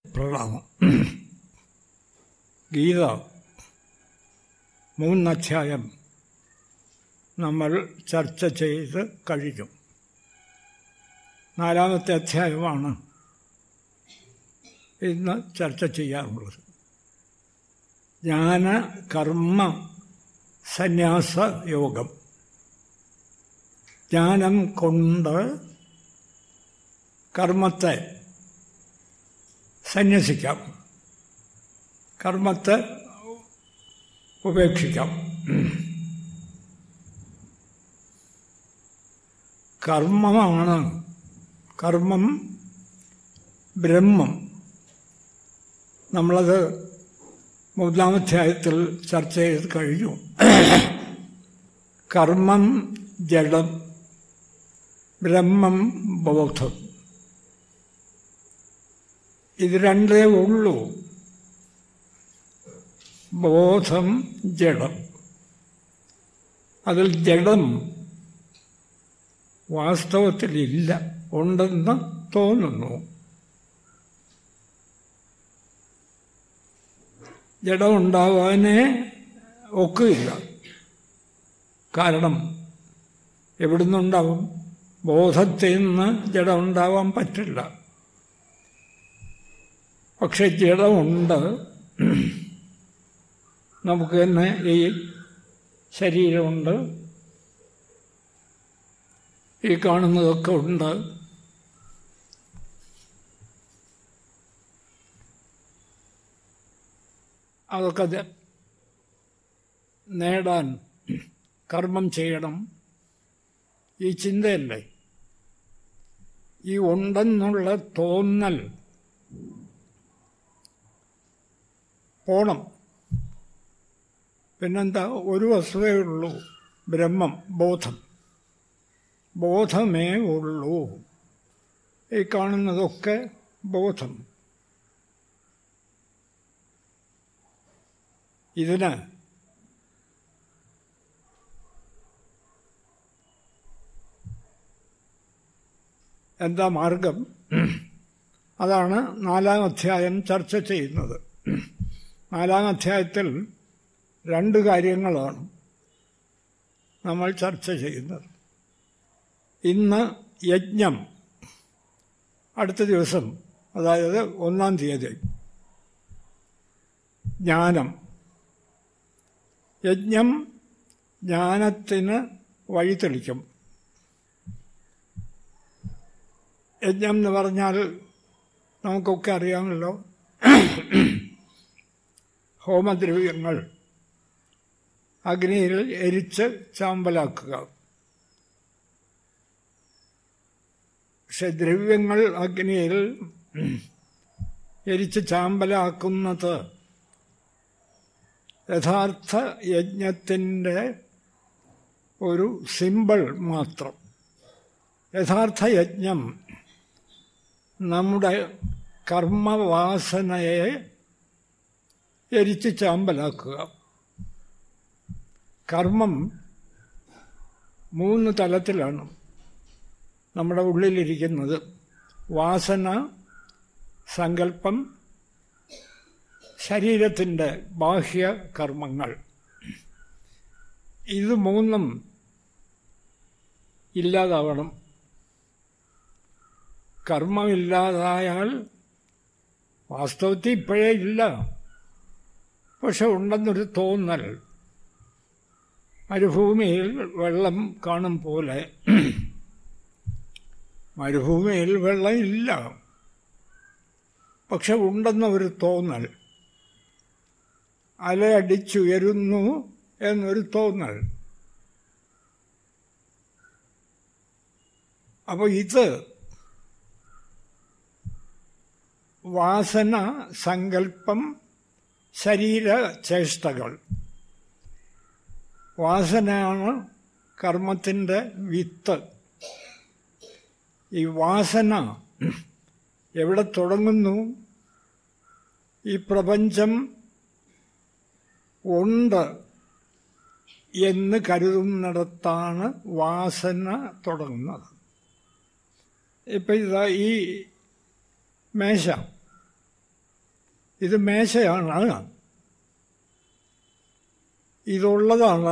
പ്രണാമം ഗീത മൂന്നധ്യായം നമ്മൾ ചർച്ച ചെയ്ത് കഴിഞ്ഞു നാലാമത്തെ അധ്യായമാണ് ഇന്ന് ചർച്ച ചെയ്യാറുള്ളത് ജ്ഞാന കർമ്മ സന്യാസ യോഗം ജ്ഞാനം കൊണ്ട് കർമ്മത്തെ സന്യസിക്കാം കർമ്മത്തെ ഉപേക്ഷിക്കാം കർമ്മമാണ് കർമ്മം ബ്രഹ്മം നമ്മളത് മൂന്നാമധ്യായത്തിൽ ചർച്ച ചെയ്ത് കഴിഞ്ഞു കർമ്മം ജഡം ബ്രഹ്മം ബോധം ഇത് രണ്ടേ ഉള്ളൂ ബോധം ജഡം അതിൽ ജഡം വാസ്തവത്തിലില്ല ഉണ്ടെന്ന് തോന്നുന്നു ജഡം ഉണ്ടാവാനേ ഒക്കില്ല കാരണം എവിടുന്നുണ്ടാവും ബോധത്തിൽ നിന്ന് ജഡം ഉണ്ടാവാൻ പറ്റില്ല പക്ഷെ ജഡമുണ്ട് നമുക്ക് തന്നെ ഈ ശരീരമുണ്ട് ഈ കാണുന്നതൊക്കെ ഉണ്ട് അതൊക്കെ നേടാൻ കർമ്മം ചെയ്യണം ഈ ചിന്തയല്ലേ ഈ ഉണ്ടെന്നുള്ള തോന്നൽ പോണം പിന്നെന്താ ഒരു വസ്തുതേ ഉള്ളൂ ബ്രഹ്മം ബോധം ബോധമേ ഉള്ളൂ ഈ കാണുന്നതൊക്കെ ബോധം ഇതിന് എന്താ മാർഗം അതാണ് നാലാം അധ്യായം ചർച്ച ചെയ്യുന്നത് നാലാം അധ്യായത്തിൽ രണ്ട് കാര്യങ്ങളാണ് നമ്മൾ ചർച്ച ചെയ്യുന്നത് ഇന്ന് യജ്ഞം അടുത്ത ദിവസം അതായത് ഒന്നാം തീയതി ജ്ഞാനം യജ്ഞം ജ്ഞാനത്തിന് വഴിതെളിക്കും യജ്ഞം എന്ന് പറഞ്ഞാൽ നമുക്കൊക്കെ അറിയാമല്ലോ ഹോമദ്രവ്യങ്ങൾ അഗ്നിയിൽ എരിച്ച് ചാമ്പലാക്കുക പക്ഷെ ദ്രവ്യങ്ങൾ അഗ്നിയിൽ എരിച്ച് ചാമ്പലാക്കുന്നത് യഥാർത്ഥ യജ്ഞത്തിൻ്റെ ഒരു സിമ്പിൾ മാത്രം യഥാർത്ഥ യജ്ഞം നമ്മുടെ കർമ്മവാസനയെ എരിച്ച് ചാമ്പലാക്കുക കർമ്മം മൂന്ന് തലത്തിലാണ് നമ്മുടെ ഉള്ളിലിരിക്കുന്നത് വാസന സങ്കല്പം ശരീരത്തിൻ്റെ ബാഹ്യ കർമ്മങ്ങൾ ഇത് മൂന്നും ഇല്ലാതാവണം കർമ്മമില്ലാതായാൽ വാസ്തവത്തിൽ ഇപ്പോഴേ ഇല്ല പക്ഷെ ഉണ്ടെന്നൊരു തോന്നൽ മരുഭൂമിയിൽ വെള്ളം കാണും പോലെ മരുഭൂമിയിൽ വെള്ളം ഇല്ല പക്ഷെ ഉണ്ടെന്ന ഒരു തോന്നൽ അലയടിച്ചുയരുന്നു എന്നൊരു തോന്നൽ അപ്പോൾ ഇത് വാസന സങ്കല്പം ശരീര ചേഷ്ടകൾ വാസനയാണ് കർമ്മത്തിൻ്റെ വിത്ത് ഈ വാസന എവിടെ തുടങ്ങുന്നു ഈ പ്രപഞ്ചം ഉണ്ട് എന്ന് കരുതുന്നിടത്താണ് വാസന തുടങ്ങുന്നത് ഇപ്പം ഇതാ ഈ മേശ ഇത് മേശയാണ് ഇതുള്ളതാണ്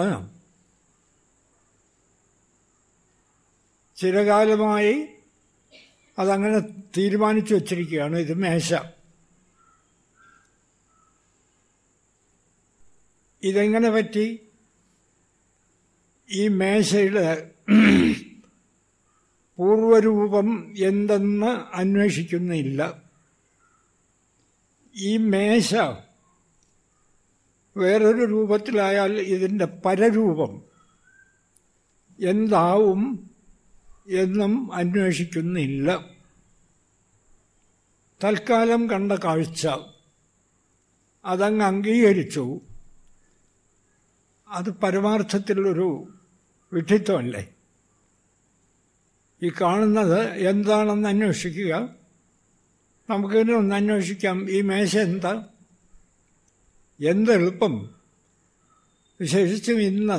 ചിരകാലമായി അതങ്ങനെ തീരുമാനിച്ചു വച്ചിരിക്കുകയാണ് ഇത് മേശ ഇതെങ്ങനെ പറ്റി ഈ മേശയുടെ പൂർവരൂപം എന്തെന്ന് അന്വേഷിക്കുന്നില്ല ഈ മേശ വേറൊരു രൂപത്തിലായാൽ ഇതിൻ്റെ പരരൂപം എന്താവും എന്നും അന്വേഷിക്കുന്നില്ല തൽക്കാലം കണ്ട കാഴ്ച അതങ്ങ് അംഗീകരിച്ചു അത് പരമാർത്ഥത്തിലൊരു വിഡ്ഢിത്വമല്ലേ ഈ കാണുന്നത് എന്താണെന്ന് അന്വേഷിക്കുക നമുക്കിതിനെ ഒന്ന് അന്വേഷിക്കാം ഈ മേശ എന്താ എന്തെളുപ്പം വിശേഷിച്ചും ഇന്ന്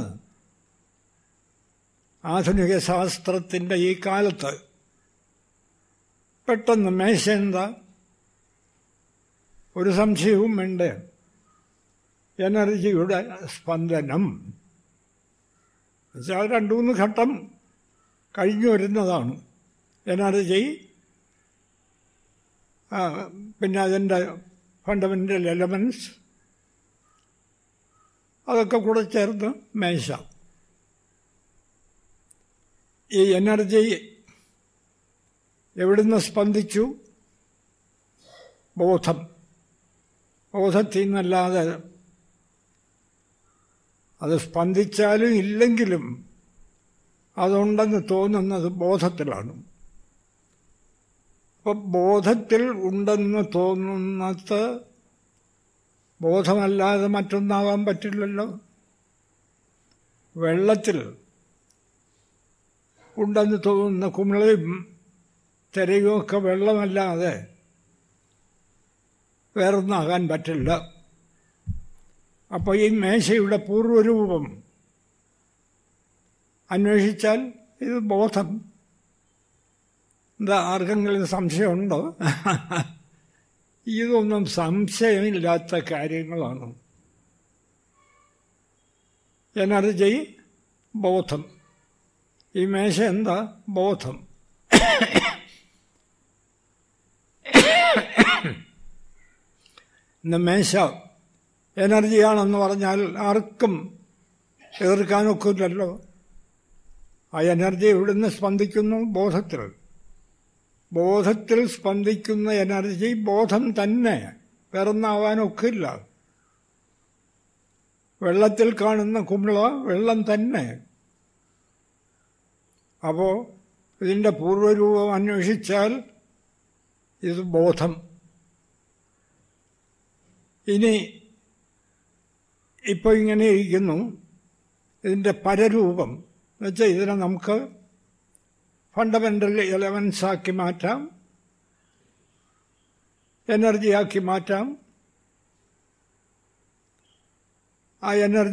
ആധുനിക ശാസ്ത്രത്തിൻ്റെ ഈ കാലത്ത് പെട്ടെന്ന് മേശ എന്താ ഒരു സംശയവും വേണ്ട എനർജിയുടെ സ്പന്ദനം വെച്ചാൽ രണ്ടു മൂന്ന് ഘട്ടം കഴിഞ്ഞു വരുന്നതാണ് എനർജി പിന്നെ അതിൻ്റെ ഫണ്ടമെൻ്റൽ എലമെൻറ്റ്സ് അതൊക്കെ കൂടെ ചേർന്ന് മേശ ഈ എനർജി എവിടുന്ന് സ്പന്ദിച്ചു ബോധം ബോധത്തിൽ നിന്നല്ലാതെ അത് സ്പന്ദിച്ചാലും ഇല്ലെങ്കിലും അതുണ്ടെന്ന് തോന്നുന്നത് ബോധത്തിലാണ് അപ്പം ബോധത്തിൽ ഉണ്ടെന്ന് തോന്നുന്നത് ബോധമല്ലാതെ മറ്റൊന്നാകാൻ പറ്റില്ലല്ലോ വെള്ളത്തിൽ ഉണ്ടെന്ന് തോന്നുന്ന കുമിളയും തിരയും ഒക്കെ വെള്ളമല്ലാതെ വേറൊന്നാകാൻ പറ്റില്ല അപ്പോൾ ഈ മേശയുടെ പൂർവ്വരൂപം അന്വേഷിച്ചാൽ ഇത് ബോധം എന്താ ആർക്കെങ്കിലും സംശയമുണ്ടോ ഇതൊന്നും സംശയമില്ലാത്ത കാര്യങ്ങളാണ് എനർജി ബോധം ഈ മേശ എന്താ ബോധം ഇന്ന് മേശ എനർജിയാണെന്ന് പറഞ്ഞാൽ ആർക്കും എതിർക്കാനൊക്കില്ലല്ലോ ആ എനർജി എവിടുന്ന് സ്പന്ദിക്കുന്നു ബോധത്തിൽ ബോധത്തിൽ സ്പന്ദിക്കുന്ന എനർജി ബോധം തന്നെ പിറന്നാവാനൊക്കില്ല വെള്ളത്തിൽ കാണുന്ന കുമിള വെള്ളം തന്നെ അപ്പോൾ ഇതിൻ്റെ പൂർവ്വരൂപം അന്വേഷിച്ചാൽ ഇത് ബോധം ഇനി ഇപ്പോൾ ഇങ്ങനെ ഇരിക്കുന്നു ഇതിൻ്റെ പരരൂപം എന്നുവെച്ചാൽ ഇതിനെ നമുക്ക് ഫണ്ടമെൻ്റൽ എലമെൻസ് ആക്കി മാറ്റാം എനർജിയാക്കി മാറ്റാം ആ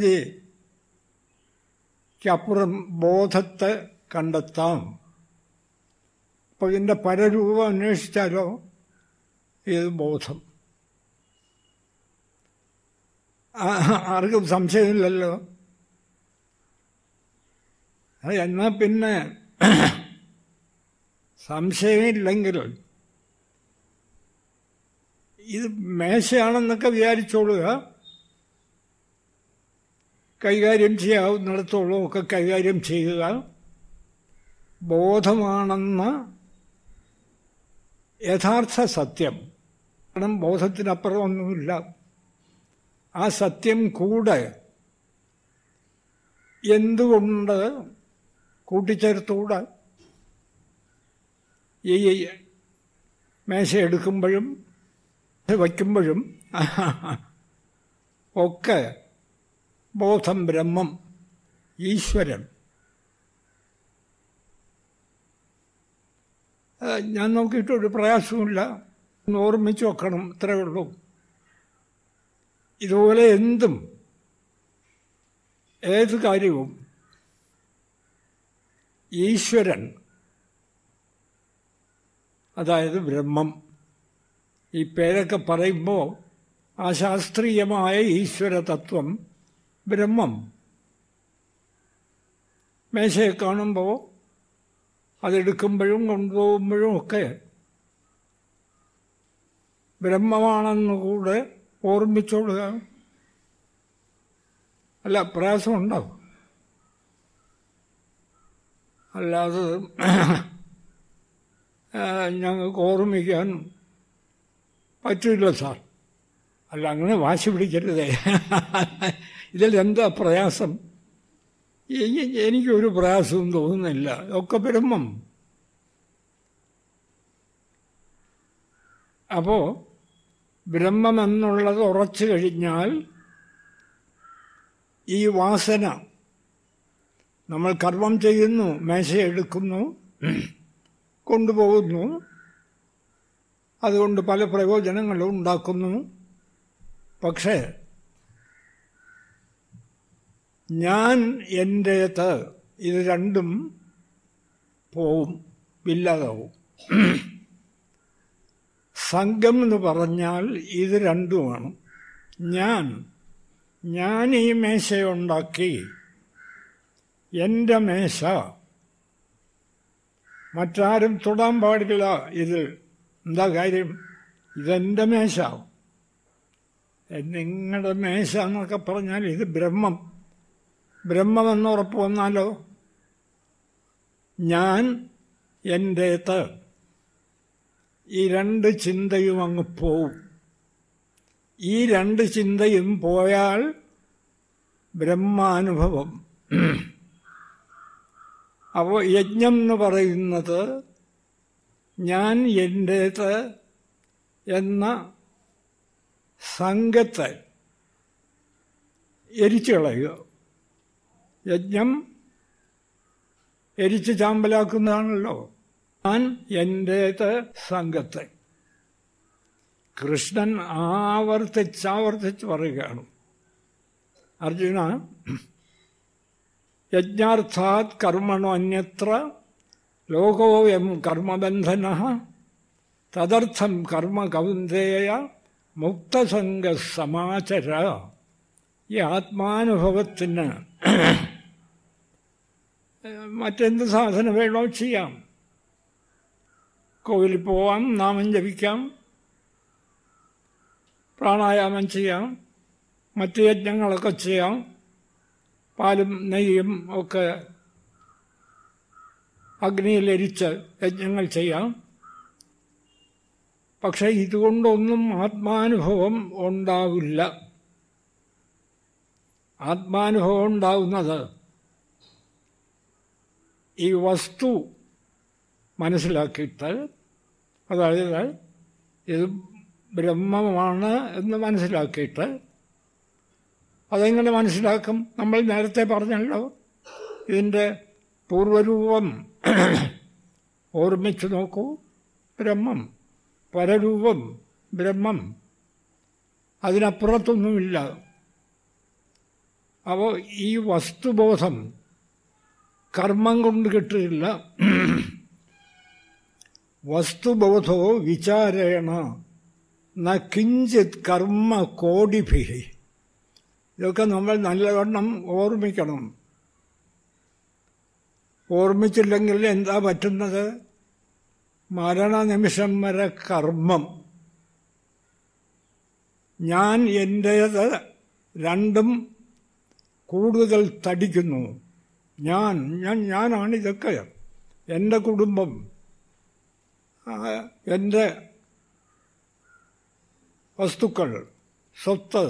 എനർജിക്കപ്പുറം ബോധത്തെ കണ്ടെത്താം അപ്പോൾ ഇതിൻ്റെ പരരൂപം അന്വേഷിച്ചാലോ ഇത് ബോധം ആർക്കും സംശയമില്ലല്ലോ എന്നാൽ പിന്നെ സംശയമില്ലെങ്കിൽ ഇത് മേശയാണെന്നൊക്കെ വിചാരിച്ചോളുക കൈകാര്യം ചെയ്യാവുന്നിടത്തോളം ഒക്കെ കൈകാര്യം ചെയ്യുക ബോധമാണെന്ന യഥാർത്ഥ സത്യം കാരണം ബോധത്തിനപ്പുറം ഒന്നുമില്ല ആ സത്യം കൂടെ എന്തുകൊണ്ട് കൂട്ടിച്ചേർത്തുകൂടാ ഈ മേശ എടുക്കുമ്പോഴും വയ്ക്കുമ്പോഴും ഒക്കെ ബോധം ബ്രഹ്മം ഈശ്വരൻ ഞാൻ നോക്കിയിട്ടൊരു പ്രയാസവുമില്ല ഒന്ന് ഓർമ്മിച്ച് വെക്കണം ഇത്രയേ ഉള്ളൂ ഇതുപോലെ എന്തും ഏത് കാര്യവും ഈശ്വരൻ അതായത് ബ്രഹ്മം ഈ പേരൊക്കെ പറയുമ്പോൾ ആ ശാസ്ത്രീയമായ ഈശ്വര തത്വം ബ്രഹ്മം മേശയെ കാണുമ്പോൾ അതെടുക്കുമ്പോഴും കൊണ്ടുപോകുമ്പോഴും ഒക്കെ ബ്രഹ്മമാണെന്ന് കൂടെ ഓർമ്മിച്ചോളുക അല്ല പ്രയാസമുണ്ടാവും അല്ലാതെ ഞങ്ങൾക്ക് ഓർമ്മിക്കാൻ പറ്റില്ല സാർ അല്ല അങ്ങനെ വാശി പിടിക്കരുതേ ഇതിൽ എന്താ പ്രയാസം എനിക്കൊരു പ്രയാസവും തോന്നുന്നില്ല ഒക്കെ ബ്രഹ്മം അപ്പോൾ ബ്രഹ്മമെന്നുള്ളത് ഉറച്ചു കഴിഞ്ഞാൽ ഈ വാസന നമ്മൾ കർമ്മം ചെയ്യുന്നു മേശയെടുക്കുന്നു കൊണ്ടുപോകുന്നു അതുകൊണ്ട് പല പ്രയോജനങ്ങളും ഉണ്ടാക്കുന്നു പക്ഷേ ഞാൻ എൻ്റേത് ഇത് രണ്ടും പോവും ഇല്ലാതാവും സംഘം എന്ന് പറഞ്ഞാൽ ഇത് രണ്ടുമാണ് ഞാൻ ഞാൻ ഈ മേശയുണ്ടാക്കി എൻ്റെ മേശ മറ്റാരും തൊടാൻ പാടില്ല ഇതിൽ എന്താ കാര്യം ഇതെൻ്റെ മേശ നിങ്ങളുടെ മേശ എന്നൊക്കെ പറഞ്ഞാൽ ഇത് ബ്രഹ്മം ബ്രഹ്മമെന്ന് ഉറപ്പ് വന്നാലോ ഞാൻ എൻ്റേത് ഈ രണ്ട് ചിന്തയും അങ്ങ് പോവും ഈ രണ്ട് ചിന്തയും പോയാൽ ബ്രഹ്മാനുഭവം അപ്പോൾ യജ്ഞം എന്ന് പറയുന്നത് ഞാൻ എൻ്റേത് എന്ന സംഘത്തെ എരിച്ചു കളയുക യജ്ഞം എരിച്ച് ചാമ്പലാക്കുന്നതാണല്ലോ ഞാൻ എൻ്റേത് സംഘത്തെ കൃഷ്ണൻ ആവർത്തിച്ചാവർത്തിച്ച് പറയുകയാണ് അർജുന യജ്ഞാർത്ഥാത് കർമ്മണോ അന്യത്ര ലോകോയം കർമ്മബന്ധന തദർത്ഥം കർമ്മ കൗന്ദേയ മുക്തസംഗ സമാചര ഈ ആത്മാനുഭവത്തിന് മറ്റെന്ത് സാധന വേണോ ചെയ്യാം കോവിലിൽ പോവാം നാമം ജപിക്കാം പ്രാണായാമം ചെയ്യാം മറ്റ് യജ്ഞങ്ങളൊക്കെ ചെയ്യാം പാലും നെയ്യും ഒക്കെ അഗ്നിയിലരിച്ച് യജ്ഞങ്ങൾ ചെയ്യാം പക്ഷെ ഇതുകൊണ്ടൊന്നും ആത്മാനുഭവം ഉണ്ടാവില്ല ആത്മാനുഭവം ഉണ്ടാവുന്നത് ഈ വസ്തു മനസ്സിലാക്കിയിട്ട് അതായത് ഇത് ബ്രഹ്മമാണ് എന്ന് മനസ്സിലാക്കിയിട്ട് അതെങ്ങനെ മനസ്സിലാക്കും നമ്മൾ നേരത്തെ പറഞ്ഞല്ലോ ഇതിൻ്റെ പൂർവരൂപം ഓർമ്മിച്ചു നോക്കൂ ബ്രഹ്മം പരരൂപം ബ്രഹ്മം അതിനപ്പുറത്തൊന്നുമില്ല അപ്പോൾ ഈ വസ്തുബോധം കർമ്മം കൊണ്ട് കിട്ടില്ല വസ്തുബോധോ വിചാരേണ ന കിഞ്ചിത് കർമ്മ കോടിഭി ഇതൊക്കെ നമ്മൾ നല്ലവണ്ണം ഓർമ്മിക്കണം ഓർമ്മിച്ചില്ലെങ്കിൽ എന്താ പറ്റുന്നത് മരണനിമിഷം വരെ കർമ്മം ഞാൻ എൻ്റേത് രണ്ടും കൂടുതൽ തടിക്കുന്നു ഞാൻ ഞാൻ ഞാനാണ് ഇതൊക്കെ എൻ്റെ കുടുംബം എൻ്റെ വസ്തുക്കൾ സ്വത്ത്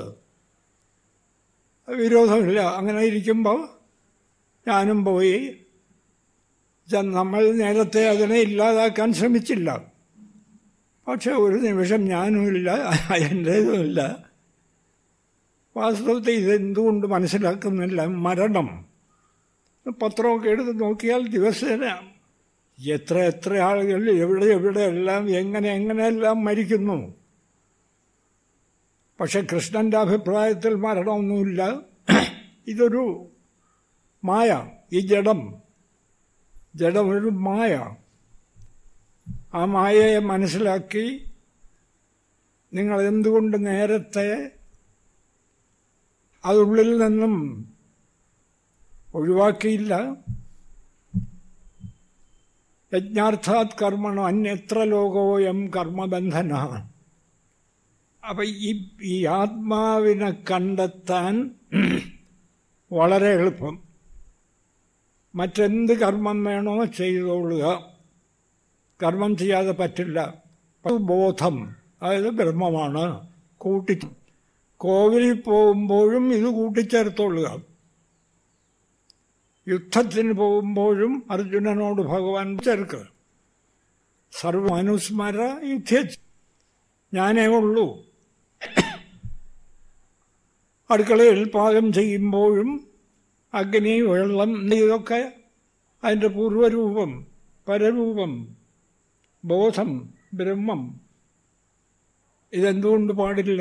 വിരോധമില്ല അങ്ങനെ ഇരിക്കുമ്പോൾ ഞാനും പോയി നമ്മൾ നേരത്തെ അതിനെ ഇല്ലാതാക്കാൻ ശ്രമിച്ചില്ല പക്ഷെ ഒരു നിമിഷം ഞാനുമില്ല എൻ്റേതുമില്ല വാസ്തവത്തിൽ ഇതെന്തുകൊണ്ട് മനസ്സിലാക്കുന്നില്ല മരണം പത്രമൊക്കെ എടുത്ത് നോക്കിയാൽ ദിവസേന എത്ര എത്ര ആളുകൾ എവിടെ എവിടെയെല്ലാം എങ്ങനെ എങ്ങനെയെല്ലാം മരിക്കുന്നു പക്ഷെ കൃഷ്ണൻ്റെ അഭിപ്രായത്തിൽ മരണമൊന്നുമില്ല ഇതൊരു മായ ഈ ജഡം ജഡമൊരു മായ ആ മായയെ മനസ്സിലാക്കി നിങ്ങൾ എന്തുകൊണ്ട് നേരത്തെ അതുള്ളിൽ നിന്നും ഒഴിവാക്കിയില്ല യജ്ഞാർത്ഥാത് കർമ്മണ അന്യത്ര ലോകോയം കർമ്മബന്ധന അപ്പൊ ഈ ഈ ആത്മാവിനെ കണ്ടെത്താൻ വളരെ എളുപ്പം മറ്റെന്ത് കർമ്മം വേണോ ചെയ്തോളുക കർമ്മം ചെയ്യാതെ പറ്റില്ല ബോധം അതായത് ബ്രഹ്മമാണ് കൂട്ടി കോവിലിൽ പോകുമ്പോഴും ഇത് കൂട്ടിച്ചേർത്തോളുക യുദ്ധത്തിന് പോകുമ്പോഴും അർജുനനോട് ഭഗവാൻ ചേർക്കുക സർവമനുസ്മര യുദ്ധ ഞാനേ ഉള്ളൂ അടുക്കളയിൽ പാകം ചെയ്യുമ്പോഴും അഗ്നി വെള്ളം ഇതൊക്കെ അതിൻ്റെ പൂർവ്വരൂപം പരരൂപം ബോധം ബ്രഹ്മം ഇതെന്തുകൊണ്ട് പാടില്ല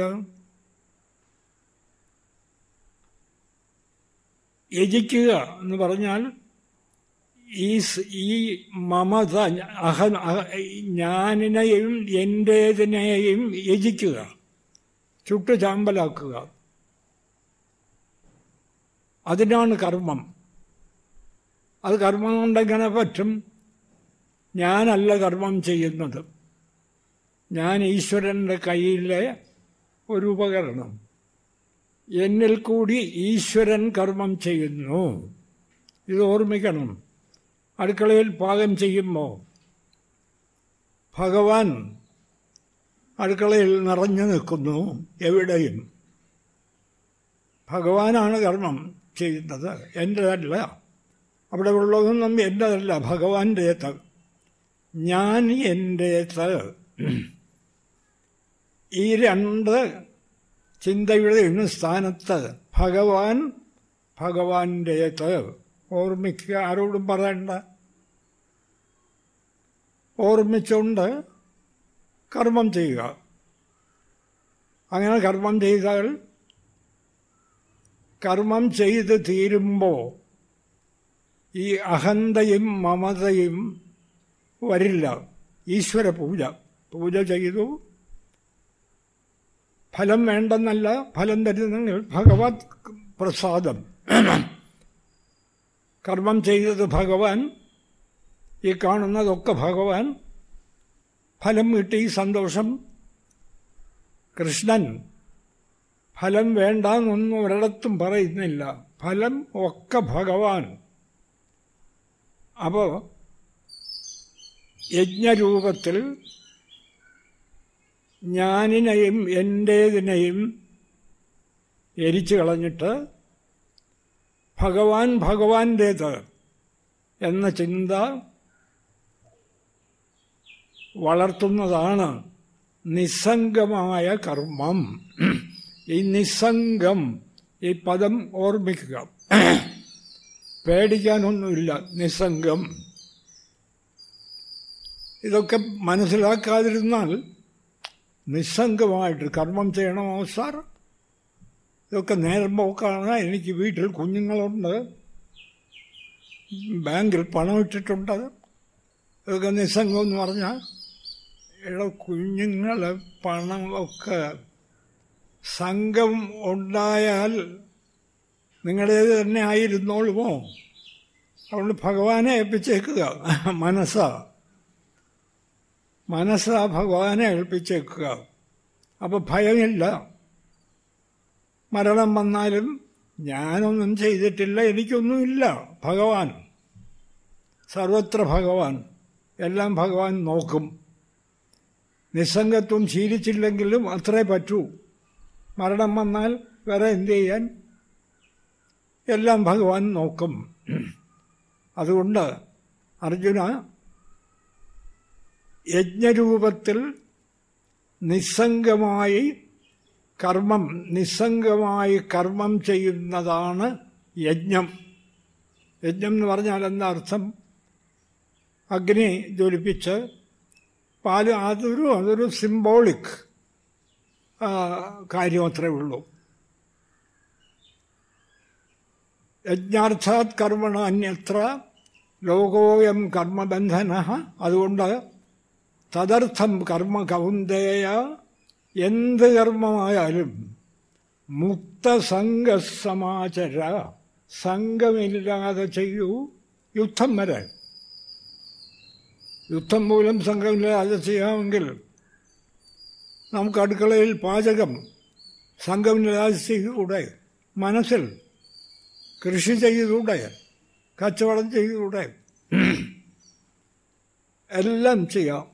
യജിക്കുക എന്ന് പറഞ്ഞാൽ ഈ ഈ മമത അഹ ഞാനിനെയും എൻ്റേതിനെയും യജിക്കുക ചുട്ടു ചാമ്പലാക്കുക അതിനാണ് കർമ്മം അത് കർമ്മം കൊണ്ടെങ്ങനെ പറ്റും ഞാനല്ല കർമ്മം ചെയ്യുന്നത് ഞാൻ ഈശ്വരൻ്റെ കയ്യിലെ ഒരു ഉപകരണം എന്നിൽ കൂടി ഈശ്വരൻ കർമ്മം ചെയ്യുന്നു ഇത് ഓർമ്മിക്കണം അടുക്കളയിൽ പാകം ചെയ്യുമ്പോൾ ഭഗവാൻ അടുക്കളയിൽ നിറഞ്ഞു നിൽക്കുന്നു എവിടെയും ഭഗവാനാണ് കർമ്മം ചെയ്യുന്നത് എൻ്റെതല്ല അവിടെ ഉള്ളതൊന്നും എൻ്റെതല്ല ഭഗവാന്റേത് ഞാൻ എൻ്റേത് ഈ രണ്ട് ചിന്തയുടെ സ്ഥാനത്ത് ഭഗവാൻ ഭഗവാന്റേത് ഓർമ്മിക്കുക ആരോടും പറയണ്ട ഓർമ്മിച്ചുകൊണ്ട് കർമ്മം ചെയ്യുക അങ്ങനെ കർമ്മം ചെയ്താൽ കർമ്മം ചെയ്ത് തീരുമ്പോൾ ഈ അഹന്തയും മമതയും വരില്ല ഈശ്വര പൂജ പൂജ ചെയ്തു ഫലം വേണ്ടെന്നല്ല ഫലം തരുന്നെങ്കിൽ ഭഗവത് പ്രസാദം കർമ്മം ചെയ്തത് ഭഗവാൻ ഈ കാണുന്നതൊക്കെ ഭഗവാൻ ഫലം കിട്ടി സന്തോഷം കൃഷ്ണൻ ഫലം വേണ്ടെന്നൊന്നും ഒരിടത്തും പറയുന്നില്ല ഫലം ഒക്കെ ഭഗവാൻ അപ്പോൾ യജ്ഞരൂപത്തിൽ ഞാനിനെയും എൻ്റേതിനെയും എരിച്ചു കളഞ്ഞിട്ട് ഭഗവാൻ ഭഗവാന്റേത് എന്ന ചിന്ത വളർത്തുന്നതാണ് നിസ്സംഗമായ കർമ്മം ഈ നിസ്സംഗം ഈ പദം ഓർമ്മിക്കുക പേടിക്കാനൊന്നുമില്ല നിസ്സംഗം ഇതൊക്കെ മനസ്സിലാക്കാതിരുന്നാൽ നിസ്സംഗമായിട്ട് കർമ്മം ചെയ്യണമോ സാർ ഇതൊക്കെ നേരം പോക്കാണ് എനിക്ക് വീട്ടിൽ കുഞ്ഞുങ്ങളുണ്ട് ബാങ്കിൽ പണം ഇട്ടിട്ടുണ്ട് ഇതൊക്കെ നിസ്സംഗം എന്ന് പറഞ്ഞാൽ ഇവിടെ കുഞ്ഞുങ്ങളെ പണമൊക്കെ സംഘം ഉണ്ടായാൽ നിങ്ങളുടേത് തന്നെ ആയിരുന്നോളുമോ അതുകൊണ്ട് ഭഗവാനെ ഏൽപ്പിച്ചേക്കുക മനസ്സാ മനസ്സാ ഭഗവാനെ ഏൽപ്പിച്ചേക്കുക അപ്പോൾ ഭയമില്ല മരണം വന്നാലും ഞാനൊന്നും ചെയ്തിട്ടില്ല എനിക്കൊന്നുമില്ല ഭഗവാൻ സർവത്ര ഭഗവാൻ എല്ലാം ഭഗവാൻ നോക്കും നിസ്സംഗത്വം ശീലിച്ചില്ലെങ്കിലും അത്രേ പറ്റൂ മരണം വന്നാൽ വേറെ എന്ത് ചെയ്യാൻ എല്ലാം ഭഗവാൻ നോക്കും അതുകൊണ്ട് അർജുന യജ്ഞരൂപത്തിൽ നിസ്സംഗമായി കർമ്മം നിസ്സംഗമായി കർമ്മം ചെയ്യുന്നതാണ് യജ്ഞം യജ്ഞം എന്ന് പറഞ്ഞാൽ എന്താ അർത്ഥം അഗ്നി ജ്വലിപ്പിച്ച് പാല് അതൊരു അതൊരു സിംബോളിക് കാര്യം അത്രേ ഉള്ളൂ യജ്ഞാർത്ഥാത് കർമ്മണ അന്യത്ര ലോകോയം കർമ്മബന്ധന അതുകൊണ്ട് തദർത്ഥം കർമ്മ കൗന്ദേയ എന്ത് കർമ്മമായാലും മുക്തസംഘസമാചര സംഘമില്ലാതെ ചെയ്യൂ യുദ്ധം വരെ യുദ്ധം മൂലം സംഘമില്ലാതെ ചെയ്യാമെങ്കിൽ നമുക്ക് അടുക്കളയിൽ പാചകം സംഘമില്ലാതെ ചെയ്തുകൂടെ മനസ്സിൽ കൃഷി ചെയ്തുകൂടെ കച്ചവടം ചെയ്തുകൂടെ എല്ലാം ചെയ്യാം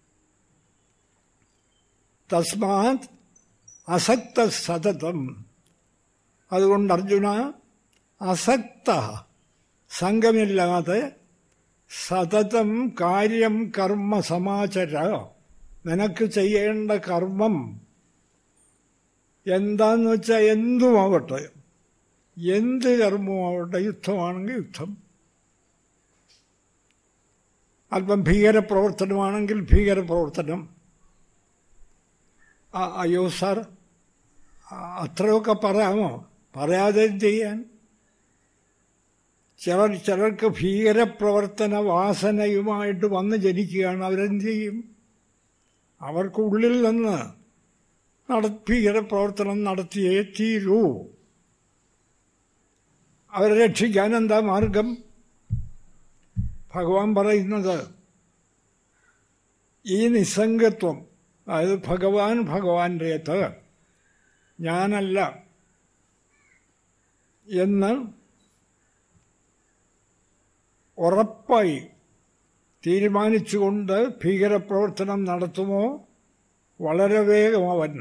തസ്മാത് അസക്ത സതതം അതുകൊണ്ട് അർജുന അസക്ത സംഘമില്ലാതെ സതതം കാര്യം കർമ്മ സമാചര നിനക്ക് ചെയ്യേണ്ട കർമ്മം എന്താന്ന് വെച്ചാൽ എന്തുമാവട്ടെ എന്ത് കർമ്മമാവട്ടെ യുദ്ധമാണെങ്കിൽ യുദ്ധം അല്പം ഭീകരപ്രവർത്തനമാണെങ്കിൽ ഭീകരപ്രവർത്തനം അയ്യോ സാർ അത്രയൊക്കെ പറയാമോ പറയാതെ എന്ത് ചെയ്യാൻ ചിലർ ചിലർക്ക് ഭീകരപ്രവർത്തന വാസനയുമായിട്ട് വന്ന് ജനിക്കുകയാണ് അവരെന്ത് ചെയ്യും അവർക്കുള്ളിൽ നിന്ന് നട ഭീകരപ്രവർത്തനം നടത്തിയേ തീരൂ അവരെ രക്ഷിക്കാൻ എന്താ മാർഗം ഭഗവാൻ പറയുന്നത് ഈ നിസ്സംഗത്വം അതായത് ഭഗവാൻ ഭഗവാന്റേത് ഞാനല്ല എന്ന് ഉറപ്പായി തീരുമാനിച്ചുകൊണ്ട് ഭീകരപ്രവർത്തനം നടത്തുമോ വളരെ വേഗം അവൻ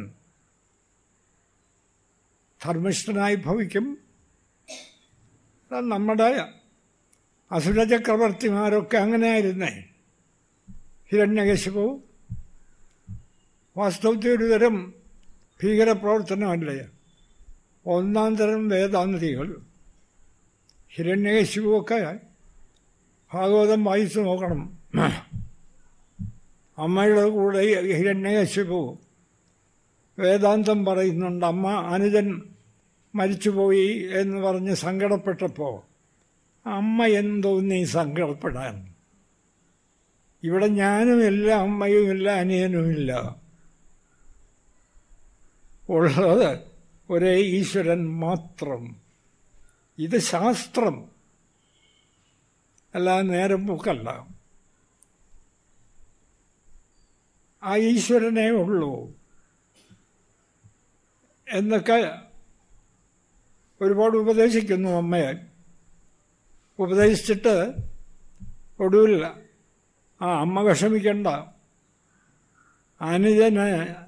ധർമ്മിഷ്ഠനായി ഭവിക്കും നമ്മുടെ അസുരചക്രവർത്തിമാരൊക്കെ അങ്ങനെയായിരുന്നേ ഹിരണ്യകശിപു വാസ്തവത്തിൽ ഒരു തരം ഭീകരപ്രവർത്തനമല്ലേ ഒന്നാം തരം വേദാന്തികൾ ഹിരണ്യകശിപുവൊക്കെ ഭാഗവതം വായിച്ചു നോക്കണം അമ്മയുടെ കൂടെ ഹിരണ്യകശിപു വേദാന്തം പറയുന്നുണ്ട് അമ്മ അനുജൻ മരിച്ചുപോയി എന്ന് പറഞ്ഞ് സങ്കടപ്പെട്ടപ്പോൾ അമ്മ എന്തോ നീ സങ്കടപ്പെടാൻ ഇവിടെ ഞാനുമില്ല അമ്മയുമില്ല അനിയനുമില്ല ഉള്ളത് ഒരേ ഈശ്വരൻ മാത്രം ഇത് ശാസ്ത്രം അല്ലാതെ നേരം പോക്കല്ല ആ ഈശ്വരനേ ഉള്ളൂ എന്നൊക്കെ ഒരുപാട് ഉപദേശിക്കുന്നു അമ്മയെ ഉപദേശിച്ചിട്ട് ഒടുവിൽ ആ അമ്മ വിഷമിക്കണ്ട അനുജനെ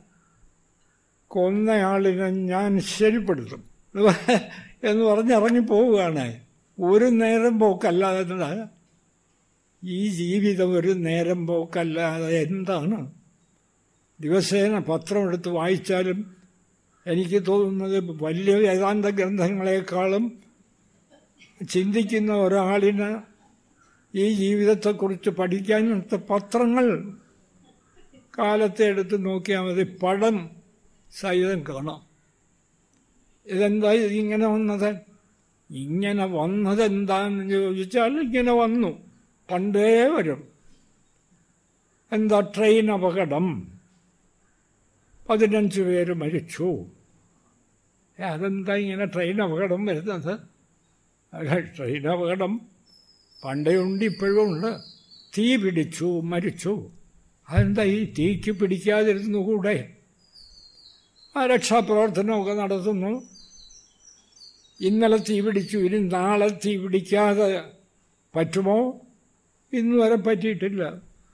കൊന്നയാളിനെ ഞാൻ ശരിപ്പെടുത്തും എന്ന് പറഞ്ഞിറങ്ങി പോവുകയാണ് ഒരു നേരം പോക്കല്ലാതെ ഈ ജീവിതം ഒരു നേരം പോക്കല്ലാതെ എന്താണ് ദിവസേന പത്രമെടുത്ത് വായിച്ചാലും എനിക്ക് തോന്നുന്നത് വലിയ വേദാന്ത ഗ്രന്ഥങ്ങളെക്കാളും ചിന്തിക്കുന്ന ഒരാളിന് ഈ ജീവിതത്തെക്കുറിച്ച് പഠിക്കാനത്തെ പത്രങ്ങൾ കാലത്തെ എടുത്ത് നോക്കിയാൽ മതി പടം സഹിതം കാണാം ഇതെന്താ ഇങ്ങനെ വന്നത് ഇങ്ങനെ വന്നത് എന്താന്ന് ചോദിച്ചാൽ ഇങ്ങനെ വന്നു പണ്ടേ വരും എന്താ ട്രെയിൻ അപകടം പതിനഞ്ച് പേര് മരിച്ചു അതെന്താ ഇങ്ങനെ ട്രെയിൻ അപകടം വരുന്നത് ട്രെയിൻ അപകടം പണ്ടേ ഉണ്ട് ഇപ്പോഴും ഉണ്ട് തീ പിടിച്ചു മരിച്ചു അതെന്താ ഈ തീക്ക് പിടിക്കാതിരുന്നു കൂടെ ആ രക്ഷാപ്രവർത്തനമൊക്കെ നടത്തുന്നു ഇന്നലെ തീ പിടിച്ചു ഇനി നാളെ തീ പിടിക്കാതെ പറ്റുമോ ഇന്ന് വരെ പറ്റിയിട്ടില്ല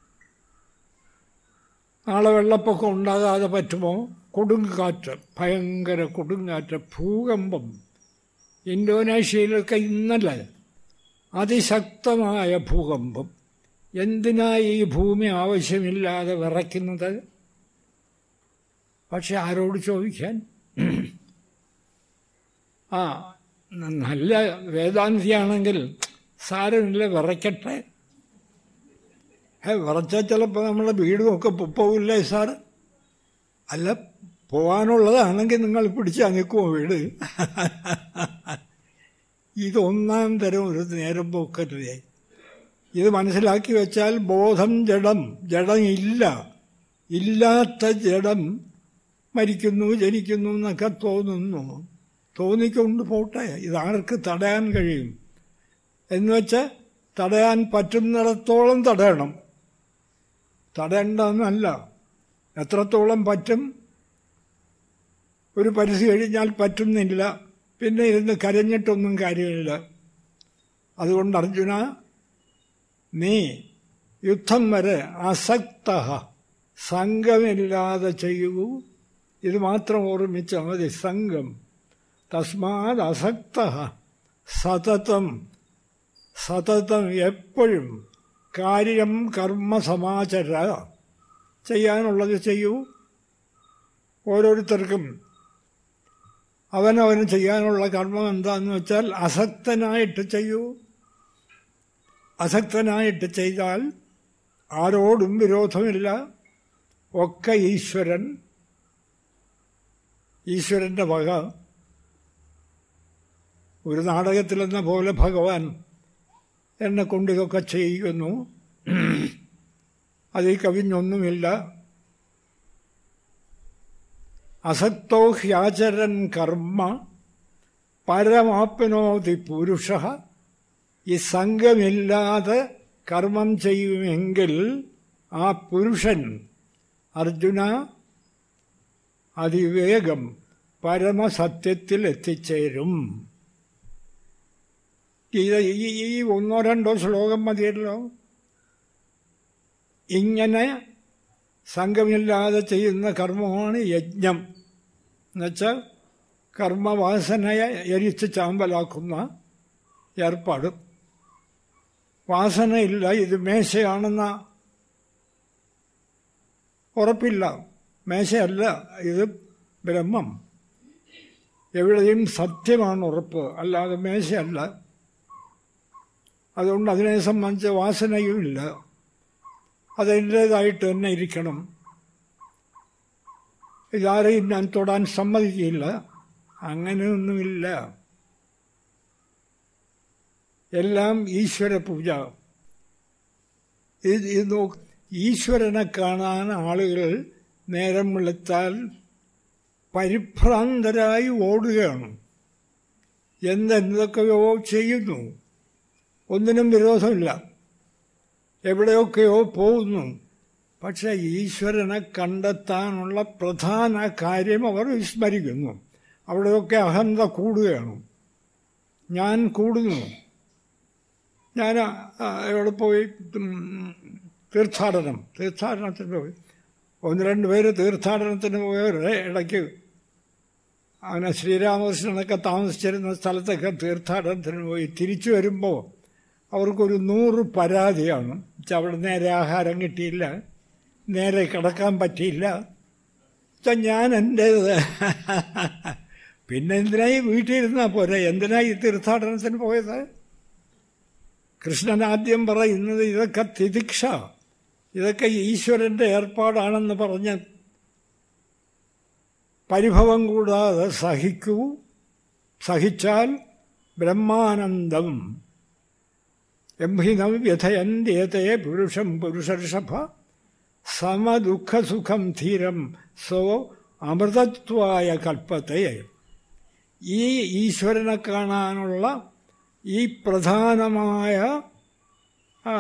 നാളെ വെള്ളപ്പൊക്കം ഉണ്ടാകാതെ പറ്റുമോ കൊടുങ്കാറ്റ് ഭയങ്കര കൊടുങ്കാറ്റ് ഭൂകമ്പം ഇന്തോനേഷ്യയിലൊക്കെ ഇന്നലെ അതിശക്തമായ ഭൂകമ്പം എന്തിനാ ഈ ഭൂമി ആവശ്യമില്ലാതെ വിറയ്ക്കുന്നത് പക്ഷെ ആരോട് ചോദിക്കാൻ ആ നല്ല വേദാന്തിയാണെങ്കിൽ സാരമില്ല വിറയ്ക്കട്ടെ വിറച്ചാൽ ചിലപ്പോൾ നമ്മളെ വീടുമൊക്കെ പോവില്ലേ സാർ അല്ല പോകാനുള്ളതാണെങ്കിൽ നിങ്ങൾ പിടിച്ച് നിൽക്കുമോ വീട് ഇതൊന്നാം തരം ഒരു നേരം പോക്കരുതേ ഇത് മനസ്സിലാക്കി വെച്ചാൽ ബോധം ജഡം ജഡം ഇല്ല ഇല്ലാത്ത ജഡം മരിക്കുന്നു ജനിക്കുന്നു എന്നൊക്കെ തോന്നുന്നു തോന്നിക്കൊണ്ട് പോട്ടെ ഇതാർക്ക് തടയാൻ കഴിയും എന്ന് വെച്ച് തടയാൻ പറ്റുന്നിടത്തോളം തടയണം തടയേണ്ടെന്നല്ല എത്രത്തോളം പറ്റും ഒരു പരിധി കഴിഞ്ഞാൽ പറ്റുന്നില്ല പിന്നെ ഇരുന്ന് കരഞ്ഞിട്ടൊന്നും കാര്യമില്ല അതുകൊണ്ട് അർജുന നീ യുദ്ധം വരെ അസക്ത സംഘമില്ലാതെ ചെയ്യൂ ഇത് മാത്രം ഓർമ്മിച്ചാൽ മതി സംഘം തസ്മാത് അസക്ത സതതം സതതം എപ്പോഴും കാര്യം കർമ്മ സമാചര ചെയ്യാനുള്ളത് ചെയ്യൂ ഓരോരുത്തർക്കും അവനവന് ചെയ്യാനുള്ള കർമ്മം എന്താന്ന് വെച്ചാൽ അസക്തനായിട്ട് ചെയ്യൂ അസക്തനായിട്ട് ചെയ്താൽ ആരോടും വിരോധമില്ല ഒക്കെ ഈശ്വരൻ ഈശ്വരൻ്റെ വക ഒരു നാടകത്തിലെന്ന പോലെ ഭഗവാൻ എന്നെ കൊണ്ട് ഇതൊക്കെ ചെയ്യുന്നു അതിൽ കവിഞ്ഞൊന്നുമില്ല അസക്തോ ഹ്യാചരൻ കർമ്മ പരമാപ്നോതി പുരുഷ ഈ സംഘമില്ലാതെ കർമ്മം ചെയ്യുമെങ്കിൽ ആ പുരുഷൻ അർജുന അതിവേഗം പരമസത്യത്തിൽ എത്തിച്ചേരും ഇത് ഈ ഈ ഒന്നോ രണ്ടോ ശ്ലോകം മതിയല്ലോ ഇങ്ങനെ സംഘമില്ലാതെ ചെയ്യുന്ന കർമ്മമാണ് യജ്ഞം എന്നുവെച്ചാൽ കർമ്മവാസനയെ എരിച്ച് ചാമ്പലാക്കുന്ന ഏർപ്പാട് വാസനയില്ല ഇത് മേശയാണെന്ന ഉറപ്പില്ല മേശയല്ല ഇത് ബ്രഹ്മം എവിടെയും സത്യമാണ് ഉറപ്പ് അല്ലാതെ മേശയല്ല അതുകൊണ്ട് അതിനെ സംബന്ധിച്ച് വാസനയുമില്ല അതിൻ്റേതായിട്ട് തന്നെ ഇരിക്കണം ഇതാരെയും ഞാൻ തൊടാൻ സമ്മതിക്കില്ല അങ്ങനെയൊന്നുമില്ല എല്ലാം ഈശ്വര പൂജ ഇത് ഇത് നോക്ക് ഈശ്വരനെ കാണാൻ ആളുകൾ നേരം വെളുത്താൽ പരിഭ്രാന്തരായി ഓടുകയാണ് എന്തെന്തൊക്കെയോ ചെയ്യുന്നു ഒന്നിനും വിരോധമില്ല എവിടെയൊക്കെയോ പോകുന്നു പക്ഷെ ഈശ്വരനെ കണ്ടെത്താനുള്ള പ്രധാന കാര്യം അവർ വിസ്മരിക്കുന്നു അവിടെയൊക്കെ അഹന്ത കൂടുകയാണ് ഞാൻ കൂടുന്നു ഞാൻ ആ, എവിടെ പോയി ഉം, തീർത്ഥാടനം തീർത്ഥാടനത്തിന് പോയി ഒന്ന് രണ്ട് പേര് തീർത്ഥാടനത്തിന് പോയവരുടെ ഇടയ്ക്ക് അങ്ങനെ ശ്രീരാമകൃഷ്ണനൊക്കെ താമസിച്ചിരുന്ന സ്ഥലത്തൊക്കെ തീർത്ഥാടനത്തിന് പോയി തിരിച്ചു വരുമ്പോൾ അവർക്കൊരു നൂറ് പരാതിയാണ് വെച്ചാൽ അവിടെ നേരെ ആഹാരം കിട്ടിയില്ല നേരെ കിടക്കാൻ പറ്റിയില്ല വെച്ചാൽ ഞാൻ എൻ്റേത് പിന്നെ എന്തിനായി വീട്ടിലിരുന്നാൽ പോരെ എന്തിനായി തീർത്ഥാടനത്തിന് പോയത് കൃഷ്ണൻ ആദ്യം പറയുന്നത് ഇതൊക്കെ തിദിക്ഷ ഇതൊക്കെ ഈശ്വരൻ്റെ ഏർപ്പാടാണെന്ന് പറഞ്ഞ് പരിഭവം കൂടാതെ സഹിക്കൂ സഹിച്ചാൽ ബ്രഹ്മാനന്ദം എംഹിനം വ്യഥയന്ത്യത്തെ പുരുഷം പുരുഷർഷഭ സമദുഃഖസുഖം ധീരം സോ അമൃതത്വായ കൽപ്പത്തെ ഈ ഈശ്വരനെ കാണാനുള്ള ഈ പ്രധാനമായ ആ,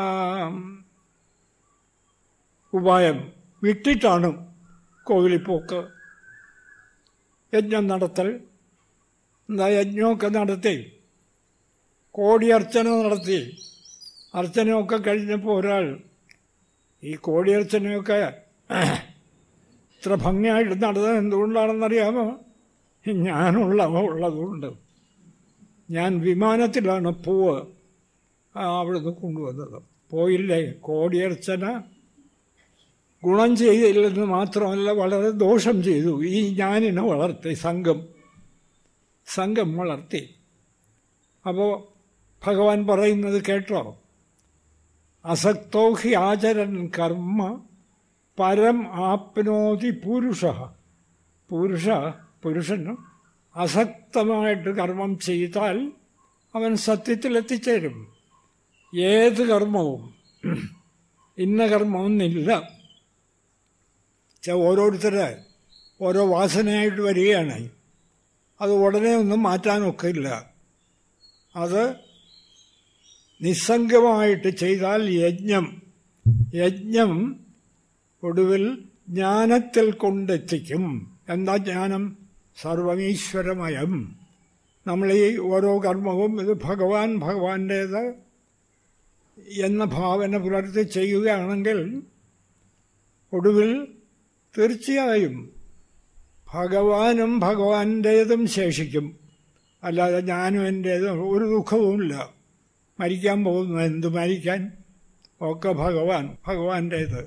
ഉപായം വിട്ടിട്ടാണ് കോവിലിൽ പോക്ക് യജ്ഞം നടത്തൽ എന്താ യജ്ഞമൊക്കെ നടത്തി കോടിയർച്ചന നടത്തി അർച്ചനയൊക്കെ കഴിഞ്ഞപ്പോൾ ഒരാൾ ഈ കോടിയർച്ചനയൊക്കെ ഇത്ര ഭംഗിയായിട്ട് നടന്നത് എന്തുകൊണ്ടാണെന്നറിയാമോ ഞാനുള്ള ഉള്ളതുകൊണ്ട് ഞാൻ വിമാനത്തിലാണ് പൂവ് ആ, അവിടുന്ന് കൊണ്ടുവന്നത് പോയില്ലേ കോടിയർച്ചന ഗുണം ചെയ്തില്ലെന്ന് മാത്രമല്ല വളരെ ദോഷം ചെയ്തു ഈ ഞാനിനെ വളർത്തി സംഘം സംഘം വളർത്തി അപ്പോൾ ഭഗവാൻ പറയുന്നത് കേട്ടോ അസക്തോ ഹി ആചരൻ കർമ്മ പരം ആപ്നോതി പുരുഷ പുരുഷ പുരുഷന് അസക്തമായിട്ട് കർമ്മം ചെയ്താൽ അവൻ സത്യത്തിൽ എത്തിച്ചേരും ഏത് കർമ്മവും ഇന്ന കർമ്മമൊന്നില്ല ചെ- ഓരോരുത്തരെ ഓരോ വാസനയായിട്ട് വരികയാണ് അത് ഉടനെ ഒന്നും മാറ്റാനൊക്കില്ല അത് നിസ്സംഗമായിട്ട് ചെയ്താൽ യജ്ഞം യജ്ഞം ഒടുവിൽ ജ്ഞാനത്തിൽ കൊണ്ടെത്തിക്കും എന്താ ജ്ഞാനം സർവമീശ്വരമയം നമ്മൾ ഈ ഓരോ കർമ്മവും ഇത് ഭഗവാൻ ഭഗവാന്റേത് എന്ന ഭാവന പുലർത്തി ചെയ്യുകയാണെങ്കിൽ ഒടുവിൽ തീർച്ചയായും ഭഗവാനും ഭഗവാന്റേതും ശേഷിക്കും അല്ലാതെ ഞാനും എൻ്റേതും ഒരു ദുഃഖവുമില്ല മരിക്കാൻ പോകുന്നു എന്ത് മരിക്കാൻ ഒക്കെ ഭഗവാൻ ഭഗവാന്റേത്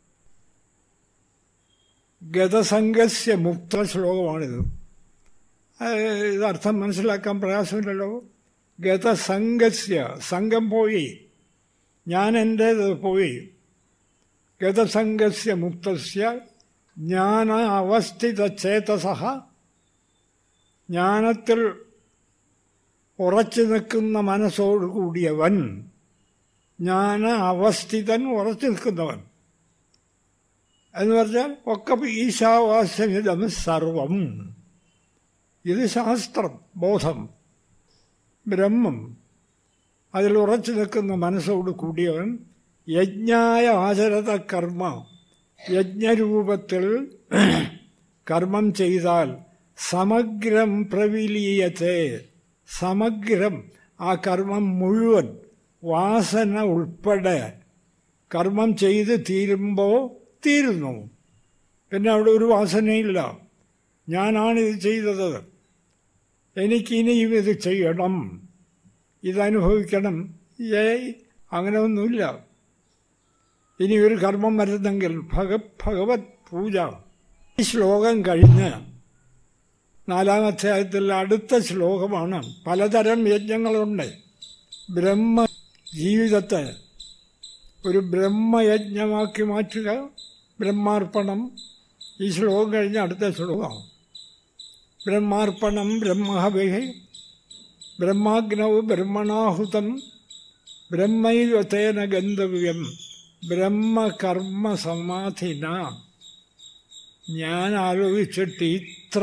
ഗതസംഘസ്യ മുക്ത ശ്ലോകമാണിത് ഇത് അർത്ഥം മനസ്സിലാക്കാൻ പ്രയാസമില്ലല്ലോ ഗതസംഘസ്യ സംഘം പോയി ഞാൻ എൻ്റേത് പോയി ഗതസംഘസ്യ മുക്തസ്യ ജ്ഞാന അവസ്ഥിത ചേതസഹ ജ്ഞാനത്തിൽ ഉറച്ചു നിൽക്കുന്ന മനസ്സോടുകൂടിയവൻ ജ്ഞാന അവസ്ഥിതൻ ഉറച്ചു നിൽക്കുന്നവൻ എന്ന് പറഞ്ഞാൽ ഒക്കെ ഈശാവാസ്യമിതം സർവം ഇത് ശാസ്ത്രം ബോധം ബ്രഹ്മം അതിൽ ഉറച്ചു നിൽക്കുന്ന മനസ്സോട് കൂടിയവൻ യജ്ഞായ ആചരത കർമ്മ യജ്ഞരൂപത്തിൽ കർമ്മം ചെയ്താൽ സമഗ്രം പ്രവിലീയത്തെ സമഗ്രം ആ കർമ്മം മുഴുവൻ വാസന ഉൾപ്പെടെ കർമ്മം ചെയ്ത് തീരുമ്പോൾ തീരുന്നു പിന്നെ അവിടെ ഒരു വാസനയില്ല ഞാനാണിത് ചെയ്തത് എനിക്കിനിയും ഇത് ചെയ്യണം ഇതനുഭവിക്കണം ഏയ് അങ്ങനെ ഒന്നുമില്ല ഇനി ഒരു കർമ്മം വരുന്നെങ്കിൽ ഭഗ ഭഗവത് പൂജ ഈ ശ്ലോകം കഴിഞ്ഞ് നാലാം അധ്യായത്തിൽ അടുത്ത ശ്ലോകമാണ് പലതരം യജ്ഞങ്ങളുണ്ട് ബ്രഹ്മ ജീവിതത്തെ ഒരു ബ്രഹ്മയജ്ഞമാക്കി മാറ്റുക ബ്രഹ്മാർപ്പണം ഈ ശ്ലോകം കഴിഞ്ഞ് അടുത്ത ശ്ലോകം ബ്രഹ്മാർപ്പണം ബ്രഹ്മഹവിഹി ബ്രഹ്മാഗ്നൗ ബ്രഹ്മണാഹുതം ബ്രഹ്മൈവ തേന ഗന്ധവ്യം ബ്രഹ്മകർമ്മ സമാധിന ഞാൻ ആലോചിച്ചിട്ട് ഇത്ര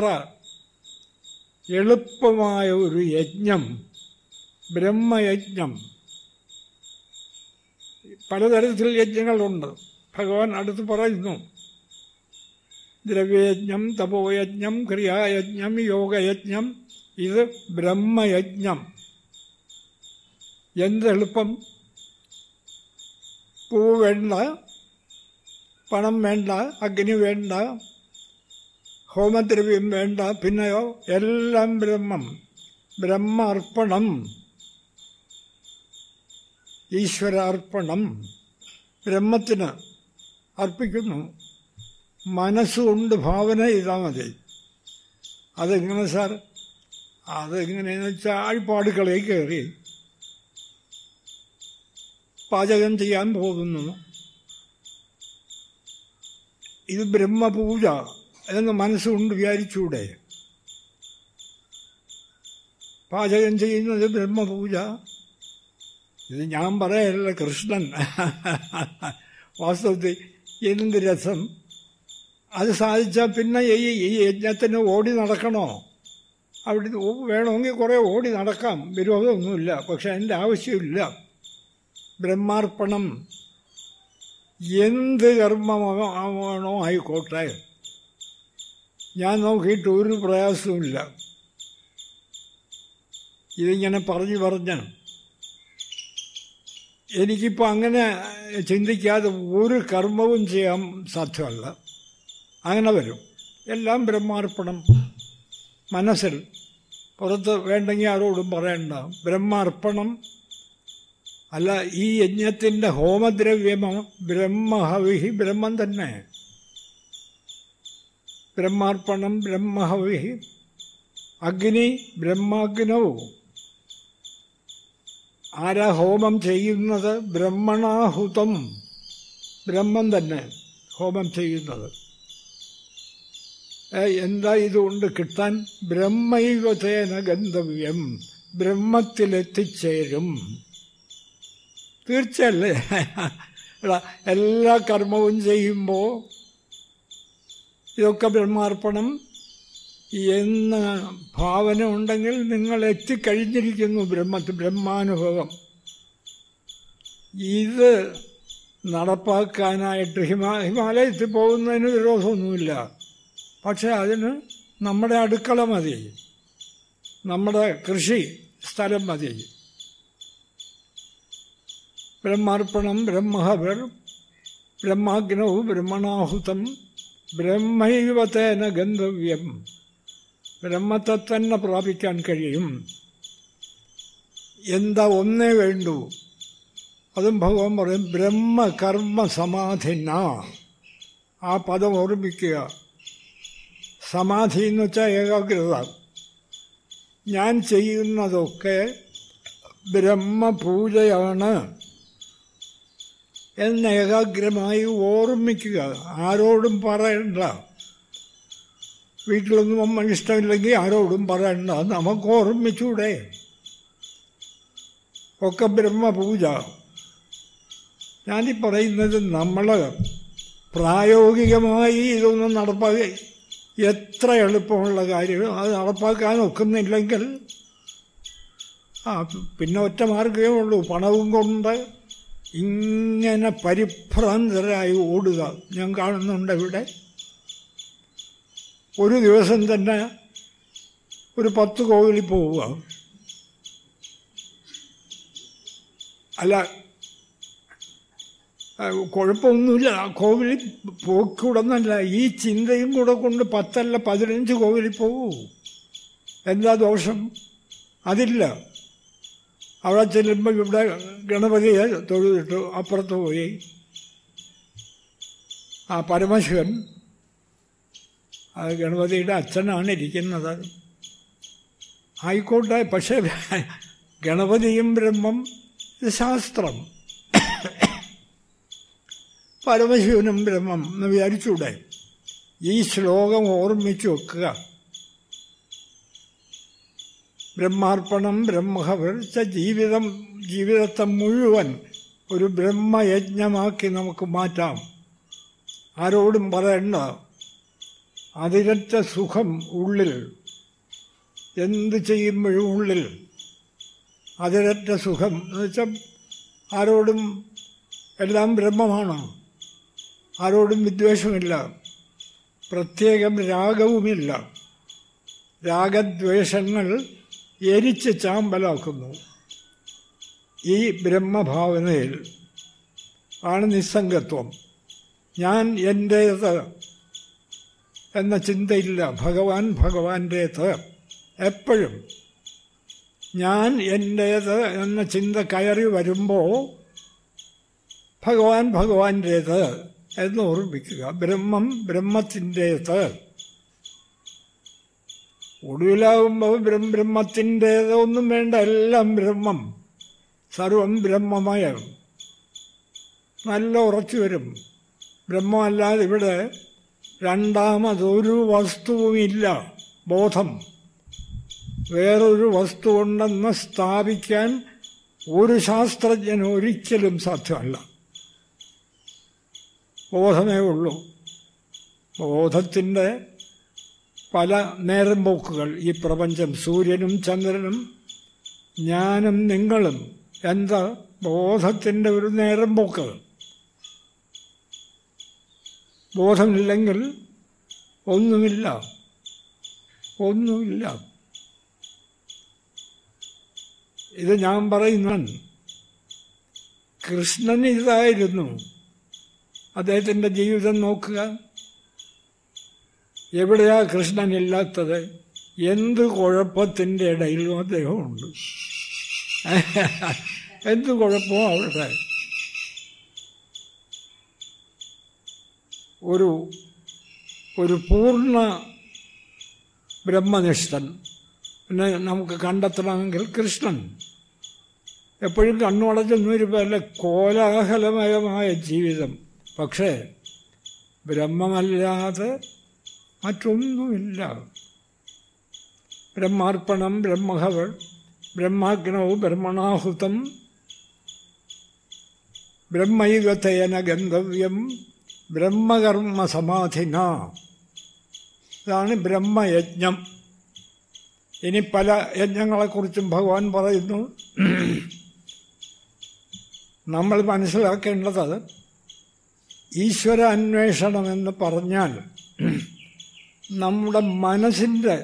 എളുപ്പമായ ഒരു യജ്ഞം ബ്രഹ്മയജ്ഞം പലതരത്തിൽ യജ്ഞങ്ങളുണ്ട് ഭഗവാൻ അടുത്ത് പറയുന്നു ദ്രവ്യയജ്ഞം തപോയജ്ഞം ക്രിയായജ്ഞം യോഗയജ്ഞം ഇത് ബ്രഹ്മയജ്ഞം എന്തെളുപ്പം പൂ വേണ്ട പണം വേണ്ട അഗ്നി വേണ്ട ഹോമദ്രവ്യം വേണ്ട പിന്നെയോ എല്ലാം ബ്രഹ്മം ബ്രഹ്മാർപ്പണം ഈശ്വരാർപ്പണം ബ്രഹ്മത്തിന് അർപ്പിക്കുന്നു മനസ്സുകൊണ്ട് ഭാവന ചെയ്താൽ മതി അതെങ്ങനെ സാർ അതെങ്ങനെയെന്ന് വെച്ചാൽ ആഴ്പാടുകളെ കയറി പാചകം ചെയ്യാൻ പോകുന്നു ഇത് ബ്രഹ്മപൂജ എന്ന് മനസ്സുകൊണ്ട് വിചാരിച്ചൂടെ പാചകം ചെയ്യുന്നത് ബ്രഹ്മപൂജ ഇത് ഞാൻ പറയല്ല കൃഷ്ണൻ വാസ്തവത്തിൽ എന്ത് രസം അത് സാധിച്ചാൽ പിന്നെ ഈ ഈ യജ്ഞത്തിന് ഓടി നടക്കണോ അവിടെ വേണമെങ്കിൽ കുറേ ഓടി നടക്കാം വിരോധമൊന്നുമില്ല പക്ഷെ അതിൻ്റെ ആവശ്യമില്ല ബ്രഹ്മാർപ്പണം എന്ത് കർമ്മമാണോ ആയിക്കോട്ടെ ഞാൻ നോക്കിയിട്ട് ഒരു പ്രയാസവുമില്ല ഇതിങ്ങനെ പറഞ്ഞു പറഞ്ഞ് എനിക്കിപ്പോൾ അങ്ങനെ ചിന്തിക്കാതെ ഒരു കർമ്മവും ചെയ്യാൻ സാധ്യമല്ല അങ്ങനെ വരും എല്ലാം ബ്രഹ്മാർപ്പണം മനസ്സിൽ പുറത്ത് വേണ്ടെങ്കിൽ ആരോടും പറയണ്ട ബ്രഹ്മാർപ്പണം അല്ല ഈ യജ്ഞത്തിൻ്റെ ഹോമദ്രവ്യമോ ബ്രഹ്മഹവിഹി ബ്രഹ്മം തന്നെ ബ്രഹ്മാർപ്പണം ബ്രഹ്മഹവിഹി അഗ്നി ബ്രഹ്മാഗ്നവും ആരാ ഹോമം ചെയ്യുന്നത് ബ്രഹ്മണാഹുതം ബ്രഹ്മം തന്നെ ഹോമം ചെയ്യുന്നത് എന്താ ഇതുകൊണ്ട് കിട്ടാൻ ബ്രഹ്മൈവതേന ഗന്ധവ്യം ബ്രഹ്മത്തിലെത്തിച്ചേരും തീർച്ചയല്ലേ എല്ലാ കർമ്മവും ചെയ്യുമ്പോൾ ഇതൊക്കെ ബ്രഹ്മാർപ്പണം എന്ന ഭാവന ഉണ്ടെങ്കിൽ നിങ്ങൾ എത്തിക്കഴിഞ്ഞിരിക്കുന്നു ബ്രഹ്മത്തിൽ ബ്രഹ്മാനുഭവം ഇത് നടപ്പാക്കാനായിട്ട് ഹിമാ ഹിമാലയത്തിൽ പോകുന്നതിന് വിരോധമൊന്നുമില്ല പക്ഷെ അതിന് നമ്മുടെ അടുക്കള മതി നമ്മുടെ കൃഷി സ്ഥലം മതി ബ്രഹ്മാർപ്പണം ബ്രഹ്മഹവർ ബ്രഹ്മാഗ്നവും ബ്രഹ്മണാഹുതം ബ്രഹ്മൈവതേന ഗന്ധവ്യം ബ്രഹ്മത്തെ തന്നെ പ്രാപിക്കാൻ കഴിയും എന്താ ഒന്നേ വേണ്ടൂ അതും ഭഗവാൻ പറയും ബ്രഹ്മകർമ്മ സമാധിന ആ പദം ഓർമ്മിക്കുക സമാധി എന്ന് വെച്ചാൽ ഏകാഗ്രത ഞാൻ ചെയ്യുന്നതൊക്കെ ബ്രഹ്മപൂജയാണ് എന്ന് ഏകാഗ്രമായി ഓർമ്മിക്കുക ആരോടും പറയണ്ട വീട്ടിലൊന്നും അമ്മ ഇഷ്ടമില്ലെങ്കിൽ ആരോടും പറയണ്ട നമുക്ക് ഓർമ്മിച്ചൂടെ ഒക്കെ ബ്രഹ്മപൂജ ഞാനീ പറയുന്നത് നമ്മൾ പ്രായോഗികമായി ഇതൊന്നും നടപ്പാക്കി എത്ര എളുപ്പമുള്ള കാര്യം അത് നടപ്പാക്കാൻ ഒക്കുന്നില്ലെങ്കിൽ ആ പിന്നെ ഒറ്റ മാർഗമേ ഉള്ളൂ പണവും കൊണ്ട് ഇങ്ങനെ പരിഭ്രാന്തരായി ഓടുക ഞാൻ കാണുന്നുണ്ട് ഇവിടെ ഒരു ദിവസം തന്നെ ഒരു പത്ത് കോവിലിൽ പോവുക അല്ല ആ, കുഴപ്പമൊന്നുമില്ല ആ കോവിലിൽ പോക്കൂടെന്നല്ല ഈ ചിന്തയും കൂടെ കൊണ്ട് പത്തല്ല പതിനഞ്ച് കോവിലിൽ പോകൂ എന്താ ദോഷം അതില്ല അവിടെ ചെല്ലുമ്പോൾ ഇവിടെ ഗണപതിയെ തൊഴുതിട്ടു അപ്പുറത്ത് പോയി ആ പരമശിവൻ അത് ഗണപതിയുടെ അച്ഛനാണ് ഇരിക്കുന്നത് ആയിക്കോട്ടെ പക്ഷേ ഗണപതിയും ബ്രഹ്മം ഇത് ശാസ്ത്രം പരമശിവനും ബ്രഹ്മം എന്ന് വിചാരിച്ചൂടെ ഈ ശ്ലോകം ഓർമ്മിച്ചു വെക്കുക ബ്രഹ്മാർപ്പണം ബ്രഹ്മഹവർച്ച ജീവിതം ജീവിതത്തെ മുഴുവൻ ഒരു ബ്രഹ്മയജ്ഞമാക്കി നമുക്ക് മാറ്റാം ആരോടും പറയണ്ട അതിരറ്റ സുഖം ഉള്ളിൽ എന്ത് ചെയ്യുമ്പോഴും ഉള്ളിൽ അതിരറ്റ സുഖം എന്ന് വെച്ചാൽ ആരോടും എല്ലാം ബ്രഹ്മമാണ് ആരോടും വിദ്വേഷമില്ല പ്രത്യേകം രാഗവുമില്ല രാഗദ്വേഷങ്ങൾ എരിച്ച് ചാമ്പലാക്കുന്നു ഈ ബ്രഹ്മഭാവനയിൽ ആണ് നിസ്സംഗത്വം ഞാൻ എൻ്റേത് എന്ന ചിന്തയില്ല ഭഗവാൻ ഭഗവാന്റേത് എപ്പോഴും ഞാൻ എൻ്റേത് എന്ന ചിന്ത കയറി വരുമ്പോൾ ഭഗവാൻ ഭഗവാന്റേത് എന്ന് ഓർമ്മിക്കുക ബ്രഹ്മം ബ്രഹ്മത്തിൻ്റേത് ഒടുവിലാകുമ്പോൾ ബ്രഹ്മ ബ്രഹ്മത്തിൻ്റേത് ഒന്നും വേണ്ട എല്ലാം ബ്രഹ്മം സർവം ബ്രഹ്മമയം നല്ല ഉറച്ചു വരും ബ്രഹ്മമല്ലാതെ ഇവിടെ രണ്ടാമതൊരു വസ്തുവുമില്ല ബോധം വേറൊരു വസ്തു ഉണ്ടെന്ന് സ്ഥാപിക്കാൻ ഒരു ശാസ്ത്രജ്ഞന് ഒരിക്കലും സാധ്യമല്ല ബോധമേ ഉള്ളൂ ബോധത്തിൻ്റെ പല നേരം പോക്കുകൾ ഈ പ്രപഞ്ചം സൂര്യനും ചന്ദ്രനും ഞാനും നിങ്ങളും എന്താ ബോധത്തിൻ്റെ ഒരു നേരം പോക്ക് ബോധമില്ലെങ്കിൽ ഒന്നുമില്ല ഒന്നുമില്ല ഇത് ഞാൻ പറയുന്ന കൃഷ്ണൻ ഇതായിരുന്നു അദ്ദേഹത്തിൻ്റെ ജീവിതം നോക്കുക എവിടെയാ കൃഷ്ണനില്ലാത്തത് എന്ത് കുഴപ്പത്തിൻ്റെ ഇടയിലും അദ്ദേഹമുണ്ട് എന്ത് കുഴപ്പമോ അവിടെ ഒരു ഒരു പൂർണ്ണ ബ്രഹ്മനിഷ്ഠൻ പിന്നെ നമുക്ക് കണ്ടെത്തണമെങ്കിൽ കൃഷ്ണൻ എപ്പോഴും കണ്ണുടച്ചൊന്നും വരുമ്പോൾ കോലാഹലമയമായ ജീവിതം പക്ഷേ ബ്രഹ്മമല്ലാതെ മറ്റൊന്നുമില്ല ബ്രഹ്മാർപ്പണം ബ്രഹ്മഹവൾ ബ്രഹ്മാഗ്നവും ബ്രഹ്മണാഹുതം ബ്രഹ്മയുഗതേന ഗന്ധവ്യം ബ്രഹ്മകർമ്മ സമാധിന ഇതാണ് ബ്രഹ്മയജ്ഞം ഇനി പല യജ്ഞങ്ങളെക്കുറിച്ചും ഭഗവാൻ പറയുന്നു നമ്മൾ മനസ്സിലാക്കേണ്ടത് ഈശ്വര അന്വേഷണമെന്ന് പറഞ്ഞാൽ നമ്മുടെ മനസ്സിൻ്റെ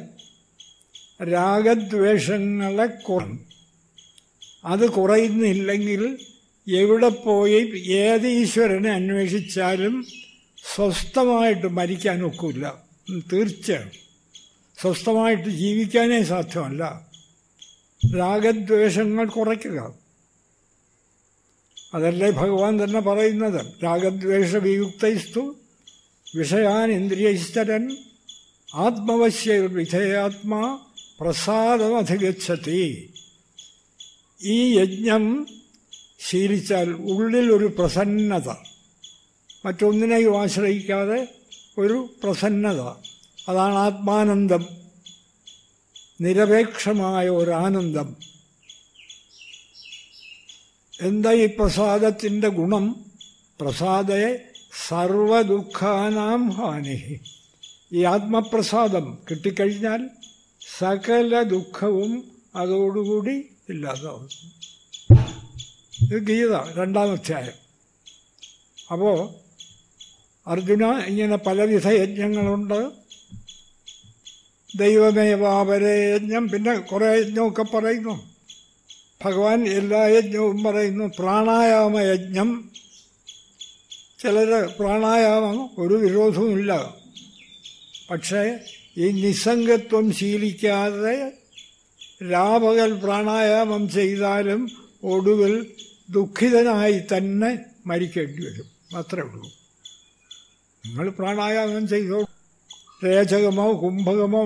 രാഗദ്വേഷങ്ങളെ കുറയും അത് കുറയുന്നില്ലെങ്കിൽ എവിടെ പോയി ഏത് ഈശ്വരനെ അന്വേഷിച്ചാലും സ്വസ്ഥമായിട്ട് മരിക്കാൻ ഒക്കില്ല തീർച്ചയാണ് സ്വസ്ഥമായിട്ട് ജീവിക്കാനേ സാധ്യമല്ല രാഗദ്വേഷങ്ങൾ കുറയ്ക്കുക അതല്ലേ ഭഗവാൻ തന്നെ പറയുന്നത് രാഗദ്വേഷ വിയുക്തൈസ്തു വിഷയാൻ ഇന്ദ്രിയസ്ഥരൻ ആത്മവശ്യ വിധേയാത്മാ പ്രസാദമധിഗച്ഛതി ഈ യജ്ഞം ശീലിച്ചാൽ ഉള്ളിലൊരു പ്രസന്നത മറ്റൊന്നിനെയും ആശ്രയിക്കാതെ ഒരു പ്രസന്നത അതാണ് ആത്മാനന്ദം നിരപേക്ഷമായ ഒരാനന്ദം എന്താ ഈ പ്രസാദത്തിൻ്റെ ഗുണം പ്രസാദയെ സർവദുഃഖാനാം ഹാനി ഈ ആത്മപ്രസാദം കിട്ടിക്കഴിഞ്ഞാൽ സകല ദുഃഖവും അതോടുകൂടി ഇല്ലാതാവും ഇത് ഗീത രണ്ടാമധ്യായം അപ്പോൾ അർജുന ഇങ്ങനെ പലവിധ യജ്ഞങ്ങളുണ്ട് ദൈവമേവാപരേ യജ്ഞം പിന്നെ കുറേ യജ്ഞമൊക്കെ പറയുന്നു ഭഗവാൻ എല്ലാ യജ്ഞവും പറയുന്നു പ്രാണായാമ യജ്ഞം ചിലർ പ്രാണായാമം ഒരു വിരോധവുമില്ല പക്ഷേ ഈ നിസ്സംഗത്വം ശീലിക്കാതെ രാപകൽ പ്രാണായാമം ചെയ്താലും ഒടുവിൽ ദുഃഖിതനായി തന്നെ മരിക്കേണ്ടി വരും അത്രേ ഉള്ളൂ നിങ്ങൾ പ്രാണായാമം ചെയ്തോ രേചകമോ കുംഭകമോ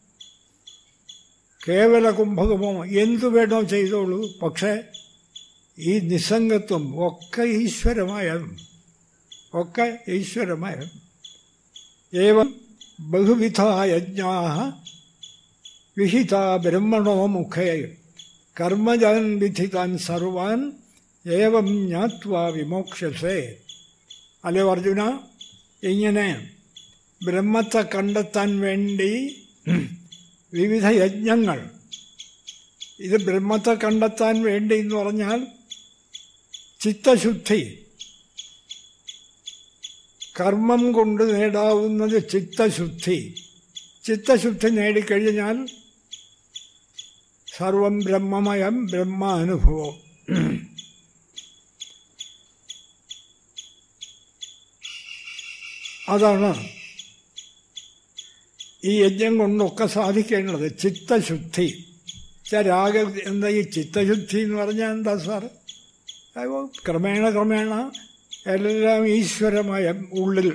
കേവല കുംഭകമോ എന്തു വേണോ ചെയ്തോളൂ പക്ഷേ ഈ നിസ്സംഗത്വം ഒക്കെ ഈശ്വരമായാണ് ഒക്കെ ഈശ്വരമായാണ് ഏവം ബഹുവിധ യജ്ഞാ വിഹിത ബ്രഹ്മണോ മുഖേ കർമ്മജാൻ വിധിതാൻ സർവാൻ ഏവം ജ്ഞാത്വ വിമോക്ഷസേ അല്ലേ അർജുന ഇങ്ങനെ ബ്രഹ്മത്തെ കണ്ടെത്താൻ വേണ്ടി വിവിധ യജ്ഞങ്ങൾ ഇത് ബ്രഹ്മത്തെ കണ്ടെത്താൻ വേണ്ടി എന്ന് പറഞ്ഞാൽ ചിത്തശുദ്ധി കർമ്മം കൊണ്ട് നേടാവുന്നത് ചിത്തശുദ്ധി ചിത്തശുദ്ധി നേടിക്കഴിഞ്ഞാൽ സർവം ബ്രഹ്മമയം ബ്രഹ്മാനുഭവം അതാണ് ഈ യജ്ഞം കൊണ്ടൊക്കെ സാധിക്കേണ്ടത് ചിത്തശുദ്ധി രാഗ എന്താ ഈ ചിത്തശുദ്ധി എന്ന് പറഞ്ഞാൽ എന്താ സാർ ക്രമേണ ക്രമേണ എല്ലാം ഈശ്വരമായ ഉള്ളിൽ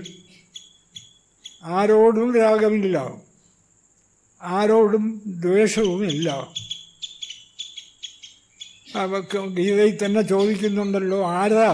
ആരോടും രാഗമില്ല ആരോടും ദ്വേഷവുമില്ല ഗീതയിൽ തന്നെ ചോദിക്കുന്നുണ്ടല്ലോ ആരാ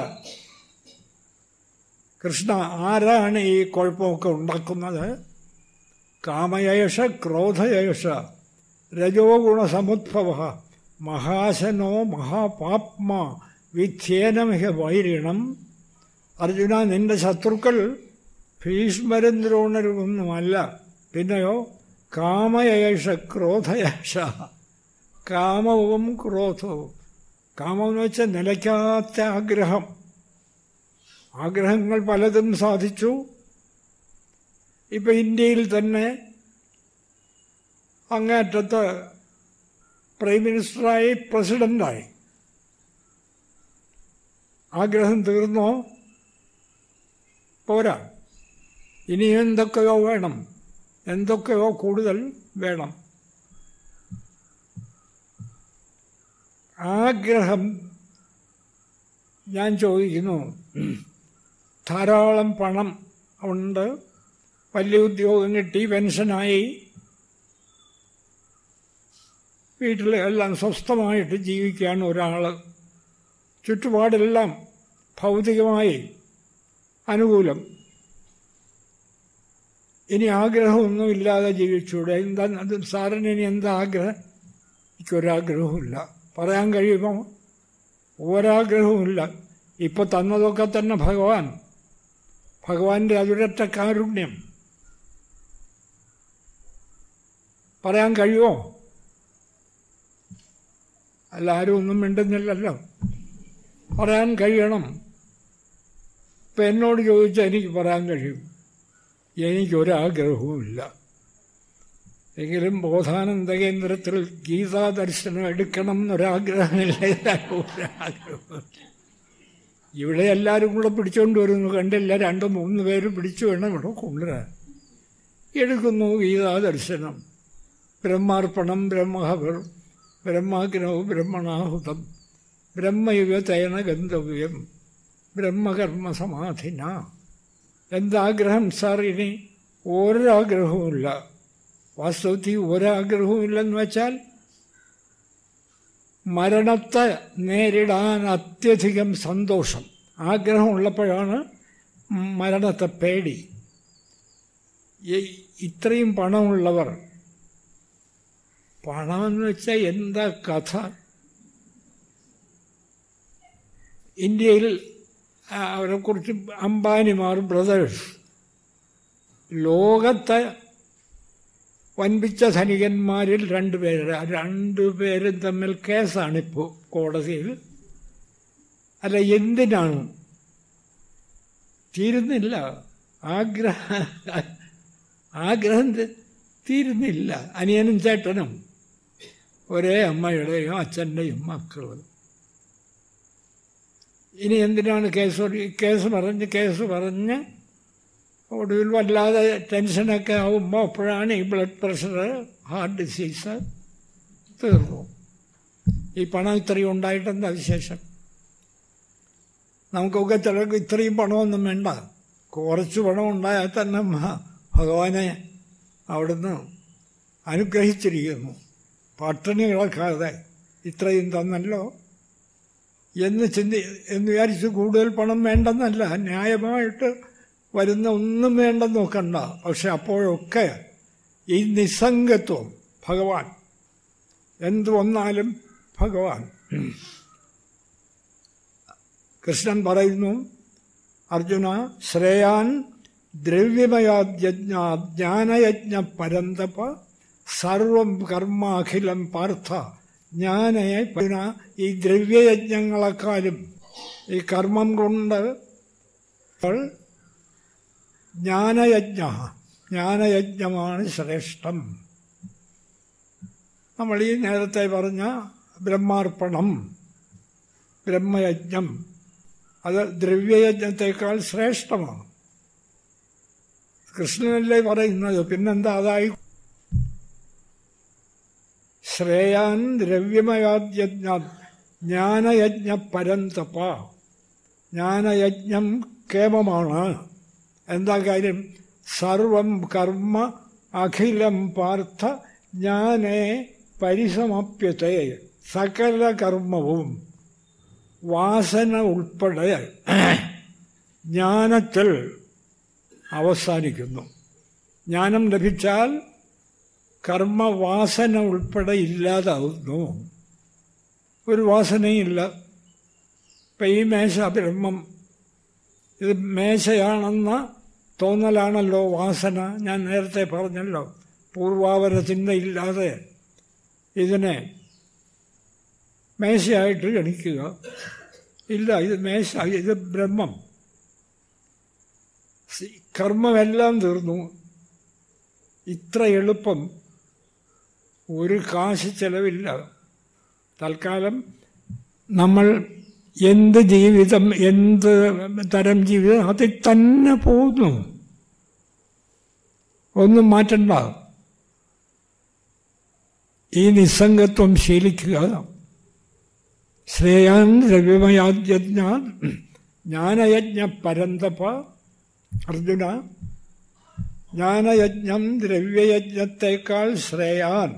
കൃഷ്ണ ആരാണ് ഈ കുഴപ്പമൊക്കെ ഉണ്ടാക്കുന്നത് കാമയേഷ ക്രോധയേഷ രജോ ഗുണസമുദ്ഭവ മഹാശനോ മഹാപാപ്മ വിധ്യേനമിഹ വൈരിണം അർജുന നിന്റെ ശത്രുക്കൾ ഭീഷ്മരും ദ്രോണരുമൊന്നുമല്ല പിന്നെയോ കാമയേഷ ക്രോധയേഷ കാമവും ക്രോധവും കാമം എന്ന് വെച്ചാൽ നിലയ്ക്കാത്ത ആഗ്രഹം ആഗ്രഹങ്ങൾ പലതും സാധിച്ചു ഇപ്പം ഇന്ത്യയിൽ തന്നെ അങ്ങേറ്റത്ത് പ്രൈം മിനിസ്റ്ററായി പ്രസിഡൻ്റായി ആഗ്രഹം തീർന്നോ പോരാ ഇനി എന്തൊക്കെയോ വേണം എന്തൊക്കെയോ കൂടുതൽ വേണം ആഗ്രഹം ഞാൻ ചോദിക്കുന്നു ധാരാളം പണം ഉണ്ട് വലിയ ഉദ്യോഗം കിട്ടി പെൻഷനായി വീട്ടിൽ എല്ലാം സ്വസ്ഥമായിട്ട് ജീവിക്കുകയാണ് ഒരാൾ ചുറ്റുപാടെല്ലാം ഭൗതികമായി അനുകൂലം ഇനി ആഗ്രഹമൊന്നുമില്ലാതെ ജീവിച്ചൂടെ എന്താ അത് സാറിന് ഇനി എന്താ ആഗ്രഹം എനിക്കൊരാഗ്രഹവുമില്ല പറയാൻ കഴിയുമോ ഒരാഗ്രഹവുമില്ല ഇപ്പോൾ തന്നതൊക്കെ തന്നെ ഭഗവാൻ ഭഗവാന്റെ അതിരറ്റ കാരുണ്യം പറയാൻ കഴിയുമോ അല്ല ആരും ഒന്നും മിണ്ടുന്നില്ലല്ലോ പറയാൻ കഴിയണം ഇപ്പം എന്നോട് ചോദിച്ചാൽ എനിക്ക് പറയാൻ കഴിയും എനിക്കൊരാഗ്രഹവുമില്ല എങ്കിലും ബോധാനന്ദ കേന്ദ്രത്തിൽ ഗീതാ ദർശനം എടുക്കണം എന്നൊരാഗ്രഹമില്ല ഒരാഗ്രഹം ഇവിടെ എല്ലാവരും കൂടെ പിടിച്ചുകൊണ്ട് വരുന്നു കണ്ടില്ല രണ്ട് മൂന്ന് പേര് പിടിച്ചു വേണം ഇവിടെ കൊണ്ടുവരാൻ എടുക്കുന്നു ഗീതാ ദർശനം ബ്രഹ്മാർപ്പണം ബ്രഹ്മഹവർ ബ്രഹ്മാഗ്നവും ബ്രഹ്മണാഹുതം ബ്രഹ്മയുഗ തേന ഗന്ധവ്യം ബ്രഹ്മകർമ്മ സമാധിന എന്താഗ്രഹം സാർ ഇനി ഒരാഗ്രഹവുമില്ല വാസ്തവത്തിൽ ഒരാഗ്രഹവുമില്ലെന്ന് വെച്ചാൽ മരണത്തെ നേരിടാൻ അത്യധികം സന്തോഷം ആഗ്രഹമുള്ളപ്പോഴാണ് മരണത്തെ പേടി ഈ- ഇത്രയും പണമുള്ളവർ പണമെന്ന് വെച്ചാൽ എന്താ കഥ ഇന്ത്യയിൽ ആ, അവരെക്കുറിച്ച് അംബാനിമാർ ബ്രദേഴ്സ് ലോകത്തെ വൻപിച്ച ധനികന്മാരിൽ രണ്ടുപേര് ആ രണ്ടുപേരും തമ്മിൽ കേസാണിപ്പോൾ കോടതിയിൽ അല്ല എന്തിനാണ് തീരുന്നില്ല ആഗ്രഹ ആഗ്രഹം തി- തീരുന്നില്ല അനിയനും ചേട്ടനും ഒരേ അമ്മയുടെയും അച്ഛൻ്റെയും മക്കൾ ഇനി എന്തിനാണ് കേസ് ഒരു- കേസ് പറഞ്ഞ് കേസ് പറഞ്ഞ് ഒടുവിൽ വല്ലാതെ ടെൻഷനൊക്കെ ആവുമ്പോൾ അപ്പോഴാണ് ഈ ബ്ലഡ് പ്രഷർ ഹാർട്ട് ഡിസീസ് തീർന്നു ഈ പണം ഇത്രയും ഉണ്ടായിട്ടെന്താ വിശേഷം നമുക്കൊക്കെ ചിലർക്ക് ഇത്രയും പണമൊന്നും വേണ്ട കുറച്ച് പണം ഉണ്ടായാൽ തന്നെ മ- ഭഗവാനെ അവിടുന്ന് അനുഗ്രഹിച്ചിരിക്കുന്നു പട്ടിണി കിടക്കാതെ ഇത്രയും തന്നല്ലോ എന്ന് ചിന്തി എന്ന് വിചാരിച്ച് കൂടുതൽ പണം വേണ്ടെന്നല്ല ന്യായമായിട്ട് വരുന്ന ഒന്നും വേണ്ടെന്ന് നോക്കണ്ട പക്ഷെ അപ്പോഴൊക്കെ ഈ നിസ്സംഗത്വം ഭഗവാൻ എന്ത് വന്നാലും ഭഗവാൻ കൃഷ്ണൻ പറയുന്നു അർജുന ശ്രേയാൻ ദ്രവ്യമയാജ്ഞ ജ്ഞാനയജ്ഞ പരന്തപ സർവം കർമാഖിലം പാർത്ഥ ജ്ഞാനയെ അർജുന ഈ ദ്രവ്യയജ്ഞങ്ങളെക്കാളും ഈ കർമ്മം കൊണ്ട് അപ്പോൾ ജ്ഞാനയജ്ഞ ജ്ഞാനയജ്ഞമാണ് ശ്രേഷ്ഠം നമ്മൾ ഈ നേരത്തെ പറഞ്ഞ ബ്രഹ്മാർപ്പണം ബ്രഹ്മയജ്ഞം അത് ദ്രവ്യയജ്ഞത്തെക്കാൾ ശ്രേഷ്ഠമാണ് കൃഷ്ണനല്ലേ പറയുന്നത് പിന്നെന്താ അതായി ശ്രേയാൻ ദ്രവ്യമയാദ്യജ്ഞ ജ്ഞാനയജ്ഞ പരന്തപ ജ്ഞാനയജ്ഞം കേമമാണ് എന്താ കാര്യം സർവം കർമ്മ അഖിലം പാർത്ഥ ജ്ഞാനേ പരിസമപ്യത്തെ സകല കർമ്മവും വാസന ഉൾപ്പെടെ ജ്ഞാനത്തിൽ അവസാനിക്കുന്നു ജ്ഞാനം ലഭിച്ചാൽ കർമ്മവാസന ഉൾപ്പെടെ ഇല്ലാതാവുന്നു ഒരു വാസനയില്ല ഇപ്പം ഈ മേശ ബ്രഹ്മം ഇത് മേശയാണെന്ന തോന്നലാണല്ലോ വാസന ഞാൻ നേരത്തെ പറഞ്ഞല്ലോ പൂർവാപര ചിന്തയില്ലാതെ ഇതിനെ മേശയായിട്ട് ഗണിക്കുക ഇല്ല ഇത് മേശ ഇത് ബ്രഹ്മം സി- കർമ്മമെല്ലാം തീർന്നു ഇത്ര എളുപ്പം ഒരു കാശ് ചെലവില്ല തൽക്കാലം നമ്മൾ എന്ത് ജീവിതം എന്ത് തരം ജീവിതം അതിൽ തന്നെ പോകുന്നു ഒന്നും മാറ്റണ്ട ഈ നിസ്സംഗത്വം ശീലിക്കുക ശ്രേയാൻ രവിമയാദ്യജ്ഞ ജ്ഞാനയജ്ഞ പരന്തപ അർജുന ജ്ഞാനയജ്ഞം ദ്രവ്യയജ്ഞത്തേക്കാൾ ശ്രേയാൻ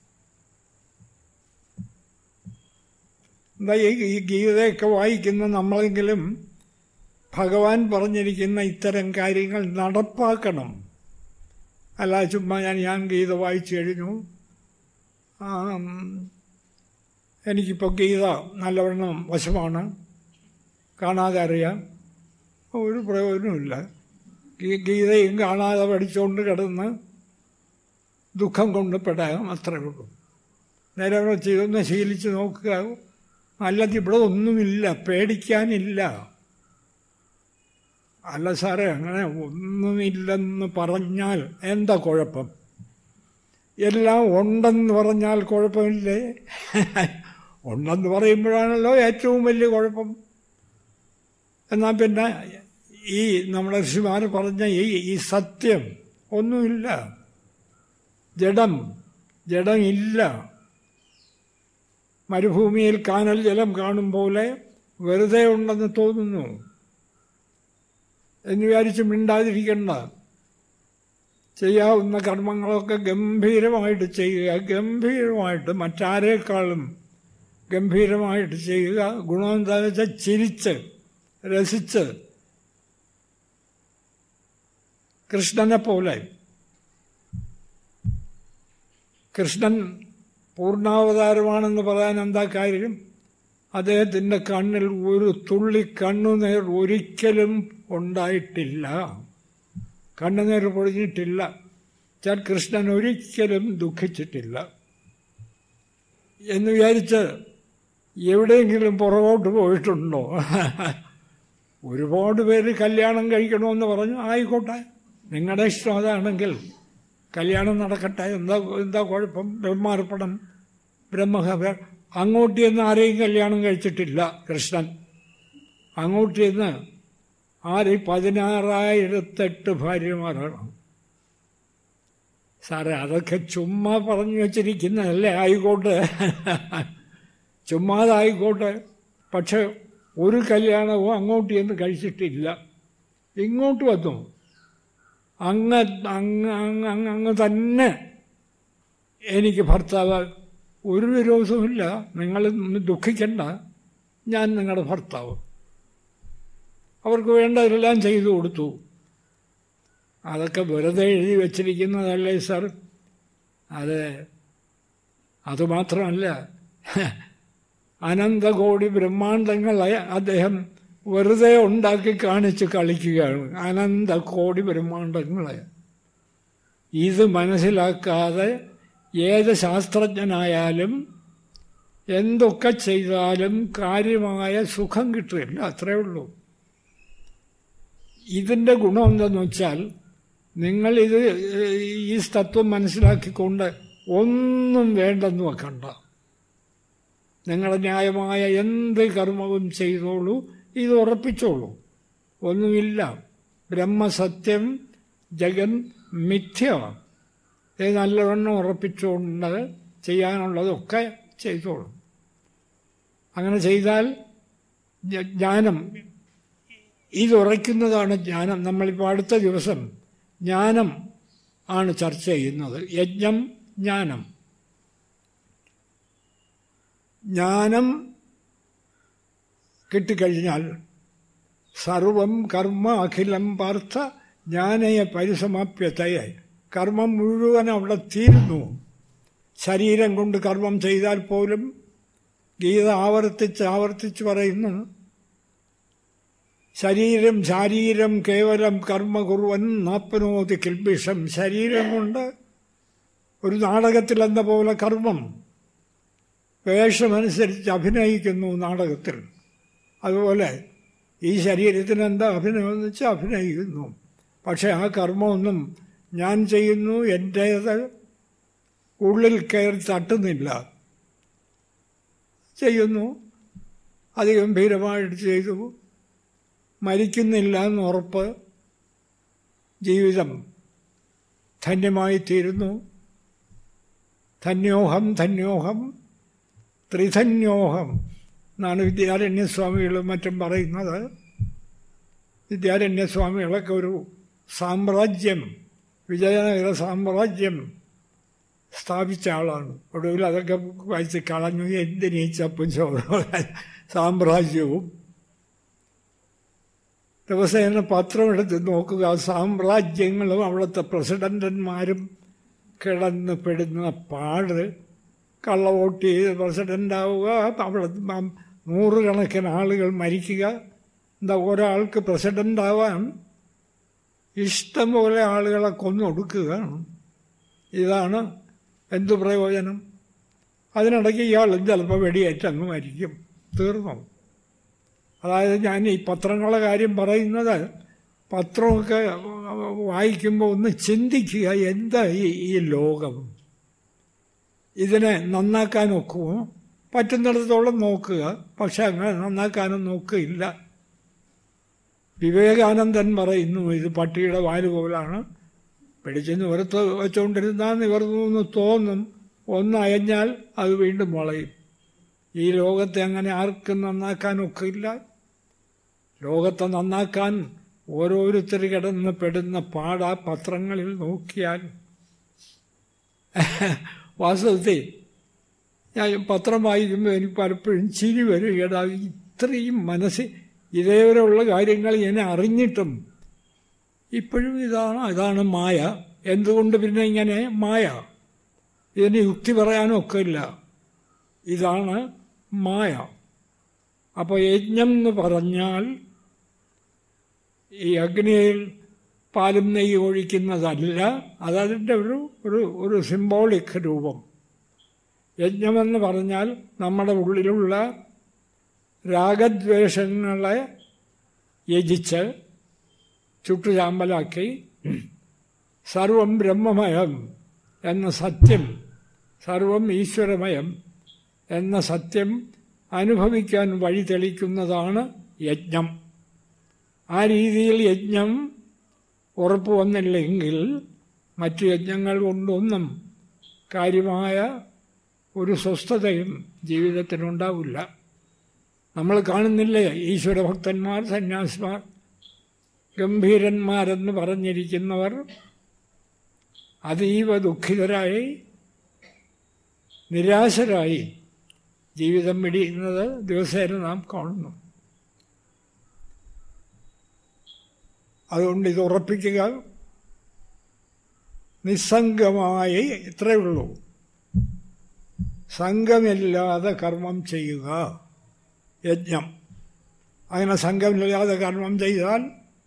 എന്താ ഈ ഈ ഗീതയൊക്കെ വായിക്കുന്ന നമ്മളെങ്കിലും ഭഗവാൻ പറഞ്ഞിരിക്കുന്ന ഇത്തരം കാര്യങ്ങൾ നടപ്പാക്കണം അല്ല ചുമ്മാ ഞാൻ ഞാൻ ഗീത വായിച്ചു കഴിഞ്ഞു ആ, ഉം, എനിക്കിപ്പോൾ ഗീത നല്ലവണ്ണം വശമാണ് കാണാതെ അറിയാം ഒരു പ്രയോജനമില്ല ഗീ- ഗീതയും കാണാതെ പഠിച്ചുകൊണ്ട് കിടന്ന് ദുഃഖം കൊണ്ട് പെടാം അത്രേ ഉള്ളൂ നേരെ വെച്ച് ഇതൊന്ന് ശീലിച്ച് നോക്കുക അല്ലാതെ ഇവിടെ ഒന്നുമില്ല പേടിക്കാനില്ല അല്ല സാറേ അങ്ങനെ ഒന്നുമില്ലെന്ന് പറഞ്ഞാൽ എന്താ കുഴപ്പം എല്ലാം ഉണ്ടെന്ന് പറഞ്ഞാൽ കുഴപ്പമില്ലേ ഉണ്ടെന്ന് പറയുമ്പോഴാണല്ലോ ഏറ്റവും വലിയ കുഴപ്പം എന്നാൽ പിന്നെ ഈ നമ്മുടെ ഋഷിമാർ പറഞ്ഞ ഈ ഈ സത്യം ഒന്നുമില്ല ജഡം ജഡമില്ല മരുഭൂമിയിൽ കാനൽ ജലം കാണും പോലെ വെറുതെ ഉണ്ടെന്ന് തോന്നുന്നു എന്ന് വിചാരിച്ച് മിണ്ടാതിരിക്കണ്ട ചെയ്യാവുന്ന കർമ്മങ്ങളൊക്കെ ഗംഭീരമായിട്ട് ചെയ്യുക ഗംഭീരമായിട്ട് മറ്റാരേക്കാളും ഗംഭീരമായിട്ട് ചെയ്യുക ഗുണം എന്താണെന്ന് വെച്ചാൽ ചിരിച്ച് രസിച്ച് കൃഷ്ണനെ പോലെ കൃഷ്ണൻ പൂർണ്ണാവതാരമാണെന്ന് പറയാൻ എന്താ കാര്യം അദ്ദേഹത്തിൻ്റെ കണ്ണിൽ ഒരു തുള്ളി കണ്ണുനീർ ഒരിക്കലും ഉണ്ടായിട്ടില്ല കണ്ണുനീർ പൊഴിഞ്ഞിട്ടില്ല ചാൽ കൃഷ്ണൻ ഒരിക്കലും ദുഃഖിച്ചിട്ടില്ല എന്ന് വിചാരിച്ച് എവിടെയെങ്കിലും പുറകോട്ട് പോയിട്ടുണ്ടോ ഒരുപാട് പേര് കല്യാണം കഴിക്കണമെന്ന് പറഞ്ഞു ആയിക്കോട്ടെ നിങ്ങളുടെ ഇഷ്ടം അതാണെങ്കിൽ കല്യാണം നടക്കട്ടെ എന്താ എന്താ കുഴപ്പം ബ്രഹ്മാർപ്പണം ബ്രഹ്മഹവ അങ്ങോട്ട് ചെന്ന് ആരെയും കല്യാണം കഴിച്ചിട്ടില്ല കൃഷ്ണൻ അങ്ങോട്ട് ചെന്ന് ആര് പതിനാറായിരത്തെട്ട് ഭാര്യമാരാണ് സാറേ അതൊക്കെ ചുമ്മാ പറഞ്ഞു വച്ചിരിക്കുന്നതല്ലേ ആയിക്കോട്ടെ ചുമ്മാതായിക്കോട്ടെ പക്ഷെ ഒരു കല്യാണവും അങ്ങോട്ട് ചെന്ന് കഴിച്ചിട്ടില്ല ഇങ്ങോട്ട് വന്നു അങ്ങ് അങ്ങ് അങ്ങ് അങ്ങ് അങ്ങ് തന്നെ എനിക്ക് ഭർത്താവ് ഒരു വിരോധവുമില്ല നിങ്ങൾ ദുഃഖിക്കണ്ട ഞാൻ നിങ്ങളുടെ ഭർത്താവ് അവർക്ക് വേണ്ടതെല്ലാം ചെയ്തു കൊടുത്തു അതൊക്കെ വെറുതെ എഴുതി വച്ചിരിക്കുന്നതല്ലേ സർ അത് അതുമാത്രമല്ല അനന്തകോടി ബ്രഹ്മാണ്ടങ്ങളെ അദ്ദേഹം വെറുതെ ഉണ്ടാക്കി കാണിച്ച് കളിക്കുകയാണ് അനന്തകോടി ബ്രഹ്മാണ്ടങ്ങളെ ഇത് മനസ്സിലാക്കാതെ ഏത് ശാസ്ത്രജ്ഞനായാലും എന്തൊക്കെ ചെയ്താലും കാര്യമായ സുഖം കിട്ടില്ല അത്രേ ഉള്ളൂ ഇതിൻ്റെ ഗുണം എന്തെന്ന് വെച്ചാൽ നിങ്ങളിത് ഈ തത്വം മനസ്സിലാക്കിക്കൊണ്ട് ഒന്നും വേണ്ടെന്ന് വെക്കണ്ട നിങ്ങളുടെ ന്യായമായ എന്ത് കർമ്മവും ചെയ്തോളൂ ഇത് ഉറപ്പിച്ചോളൂ ഒന്നുമില്ല ബ്രഹ്മസത്യം ജഗൻ മിഥ്യ ഇത് നല്ലവണ്ണം ഉറപ്പിച്ചുകൊണ്ട് ചെയ്യാനുള്ളതൊക്കെ ചെയ്തോളൂ അങ്ങനെ ചെയ്താൽ ജ്ഞാനം ഇതുറയ്ക്കുന്നതാണ് ജ്ഞാനം നമ്മളിപ്പോൾ അടുത്ത ദിവസം ജ്ഞാനം ആണ് ചർച്ച ചെയ്യുന്നത് യജ്ഞം ജ്ഞാനം ജ്ഞാനം കിട്ടിക്കഴിഞ്ഞാൽ സർവം കർമ്മ അഖിലം പാർത്ഥ ജ്ഞാനയെ പരിസമാപ്യതയെ കർമ്മം മുഴുവൻ അവിടെ തീരുന്നു ശരീരം കൊണ്ട് കർമ്മം ചെയ്താൽ പോലും ഗീത ആവർത്തിച്ച് ആവർത്തിച്ച് പറയുന്നു ശരീരം ശാരീരം കേവലം കർമ്മ കുറുവൻ നാപ്പനോതി കിൽബിഷം ശരീരം കൊണ്ട് ഒരു നാടകത്തിലെന്ന പോലെ കർമ്മം വേഷമനുസരിച്ച് അഭിനയിക്കുന്നു നാടകത്തിൽ അതുപോലെ ഈ ശരീരത്തിന് എന്താ അഭിനയം എന്ന് വെച്ചാൽ അഭിനയിക്കുന്നു പക്ഷെ ആ കർമ്മമൊന്നും ഞാൻ ചെയ്യുന്നു എൻ്റേത് ഉള്ളിൽ കയറി തട്ടുന്നില്ല ചെയ്യുന്നു അതിഗംഭീരമായിട്ട് ചെയ്തു മരിക്കുന്നില്ല എന്ന് ഉറപ്പ് ജീവിതം ധന്യമായി തീരുന്നു ധന്യോഹം ധന്യോഹം ത്രിധന്യോഹം എന്നാണ് വിദ്യാരണ്യസ്വാമികളും മറ്റും പറയുന്നത് വിദ്യാരണ്യസ്വാമികളൊക്കെ ഒരു സാമ്രാജ്യം വിജയനഗര സാമ്രാജ്യം സ്ഥാപിച്ച ആളാണ് ഒടുവിൽ അതൊക്കെ വായിച്ച് കളഞ്ഞു എന്തിനീ ചപ്പും ചോറും സാമ്രാജ്യവും ദിവസേന പത്രമെടുത്ത് നോക്കുക സാമ്രാജ്യങ്ങളും അവിടുത്തെ പ്രസിഡന്റന്മാരും കിടന്ന് പെടുന്ന പാട് കള്ളവോട്ട് ചെയ്ത് പ്രസിഡൻ്റാവുക അവിടെ നൂറുകണക്കിന് ആളുകൾ മരിക്കുക എന്താ ഒരാൾക്ക് പ്രസിഡൻ്റാവാൻ ഇഷ്ടംപോലെ ആളുകളെ കൊന്നൊടുക്കുകയാണ് ഇതാണ് എന്തു പ്രയോജനം അതിനിടയ്ക്ക് ഇയാൾ ചിലപ്പോൾ വെടിയേറ്റങ്ങ് മരിക്കും തീർന്നു അതായത് ഞാൻ ഈ പത്രങ്ങളുടെ കാര്യം പറയുന്നത് പത്രമൊക്കെ വായിക്കുമ്പോൾ ഒന്ന് ചിന്തിക്കുക എന്താ ഈ ഈ ലോകം ഇതിനെ നന്നാക്കാൻ ഒക്കുമോ പറ്റുന്നിടത്തോളം നോക്കുക പക്ഷെ അങ്ങനെ നന്നാക്കാനും നോക്കുകയില്ല വിവേകാനന്ദൻ പറയുന്നു ഇത് പട്ടിയുടെ വാല് പോലാണ് പിടിച്ച് നിവർത്ത് വെച്ചുകൊണ്ടിരുന്നാൽ നിവർന്നു തോന്നും ഒന്ന് അയഞ്ഞാൽ അത് വീണ്ടും വളയും ഈ ലോകത്തെ അങ്ങനെ ആർക്കും നന്നാക്കാനൊക്കില്ല ലോകത്തെ നന്നാക്കാൻ ഓരോരുത്തർ കിടന്ന് പെടുന്ന പാട പത്രങ്ങളിൽ നോക്കിയാൽ വാസ്തവത്തിൽ ഞാൻ പത്രം വായിക്കുമ്പോൾ എനിക്ക് പലപ്പോഴും ചിരി വരും എടാ ഇത്രയും മനസ്സിൽ ഇതേവരെയുള്ള കാര്യങ്ങൾ ഞാൻ അറിഞ്ഞിട്ടും ഇപ്പോഴും ഇതാണ് ഇതാണ് മായ എന്തുകൊണ്ട് പിന്നെ ഇങ്ങനെ മായ ഇതിന് യുക്തി പറയാനൊക്കെ ഇല്ല ഇതാണ് മായ അപ്പോൾ യജ്ഞം എന്ന് പറഞ്ഞാൽ ഈ അഗ്നിയിൽ പാലും നെയ്യ് ഒഴിക്കുന്നതല്ല അതതിൻ്റെ ഒരു ഒരു ഒരു സിംബോളിക് രൂപം യജ്ഞമെന്ന് പറഞ്ഞാൽ നമ്മുടെ ഉള്ളിലുള്ള രാഗദ്വേഷങ്ങളെ യജിച്ച് ചുട്ടുചാമ്പലാക്കി സർവം ബ്രഹ്മമയം എന്ന സത്യം സർവം ഈശ്വരമയം എന്ന സത്യം അനുഭവിക്കാൻ വഴി തെളിക്കുന്നതാണ് യജ്ഞം ആ രീതിയിൽ യജ്ഞം ഉറപ്പു വന്നില്ലെങ്കിൽ മറ്റു യജ്ഞങ്ങൾ കൊണ്ടൊന്നും കാര്യമായ ഒരു സ്വസ്ഥതയും ജീവിതത്തിനുണ്ടാവില്ല നമ്മൾ കാണുന്നില്ലേ ഈശ്വരഭക്തന്മാർ സന്യാസിമാർ ഗംഭീരന്മാരെന്ന് പറഞ്ഞിരിക്കുന്നവർ അതീവ ദുഃഖിതരായി നിരാശരായി ജീവിതം പിടിയുന്നത് ദിവസേന നാം കാണുന്നു അതുകൊണ്ട് ഇത് ഉറപ്പിക്കുക നിസ്സംഗമായി ഇത്രയേ ഉള്ളൂ സംഘമില്ലാതെ കർമ്മം ചെയ്യുക യജ്ഞം അങ്ങനെ സംഘമില്ലാതെ കർമ്മം ചെയ്താൽ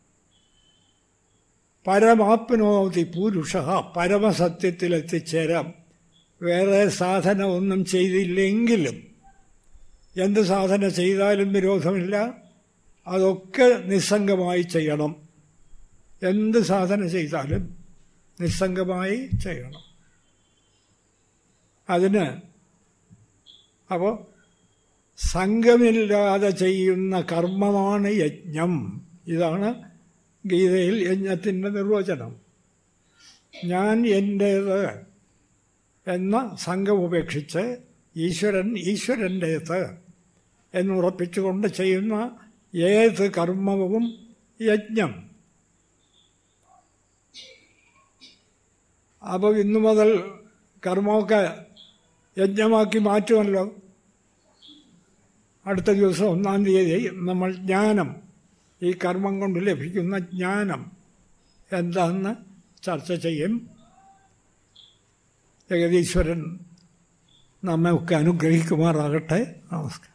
പരമാപ്നോതി പുരുഷ പരമസത്യത്തിലെത്തിച്ചേരാം വേറെ സാധന ഒന്നും ചെയ്തില്ലെങ്കിലും എന്ത് സാധന ചെയ്താലും വിരോധമില്ല അതൊക്കെ നിസ്സംഗമായി ചെയ്യണം എന്ത് സാധന ചെയ്താലും നിസ്സംഗമായി ചെയ്യണം അതിന് അപ്പോൾ സംഘമില്ലാതെ ചെയ്യുന്ന കർമ്മമാണ് യജ്ഞം ഇതാണ് ഗീതയിൽ യജ്ഞത്തിൻ്റെ നിർവചനം ഞാൻ എൻ്റേത് എന്ന സംഘം ഉപേക്ഷിച്ച് ഈശ്വരൻ ഈശ്വരൻ്റേത് എന്നുറപ്പിച്ചുകൊണ്ട് ചെയ്യുന്ന ഏത് കർമ്മവും യജ്ഞം അപ്പോൾ ഇന്നു മുതൽ കർമ്മമൊക്കെ യജ്ഞമാക്കി മാറ്റുമല്ലോ അടുത്ത ദിവസം ഒന്നാം തീയതി നമ്മൾ ജ്ഞാനം ഈ കർമ്മം കൊണ്ട് ലഭിക്കുന്ന ജ്ഞാനം എന്താണെന്ന് ചർച്ച ചെയ്യും ജഗതീശ്വരൻ നമ്മെ ഒക്കെ അനുഗ്രഹിക്കുമാറാകട്ടെ നമസ്കാരം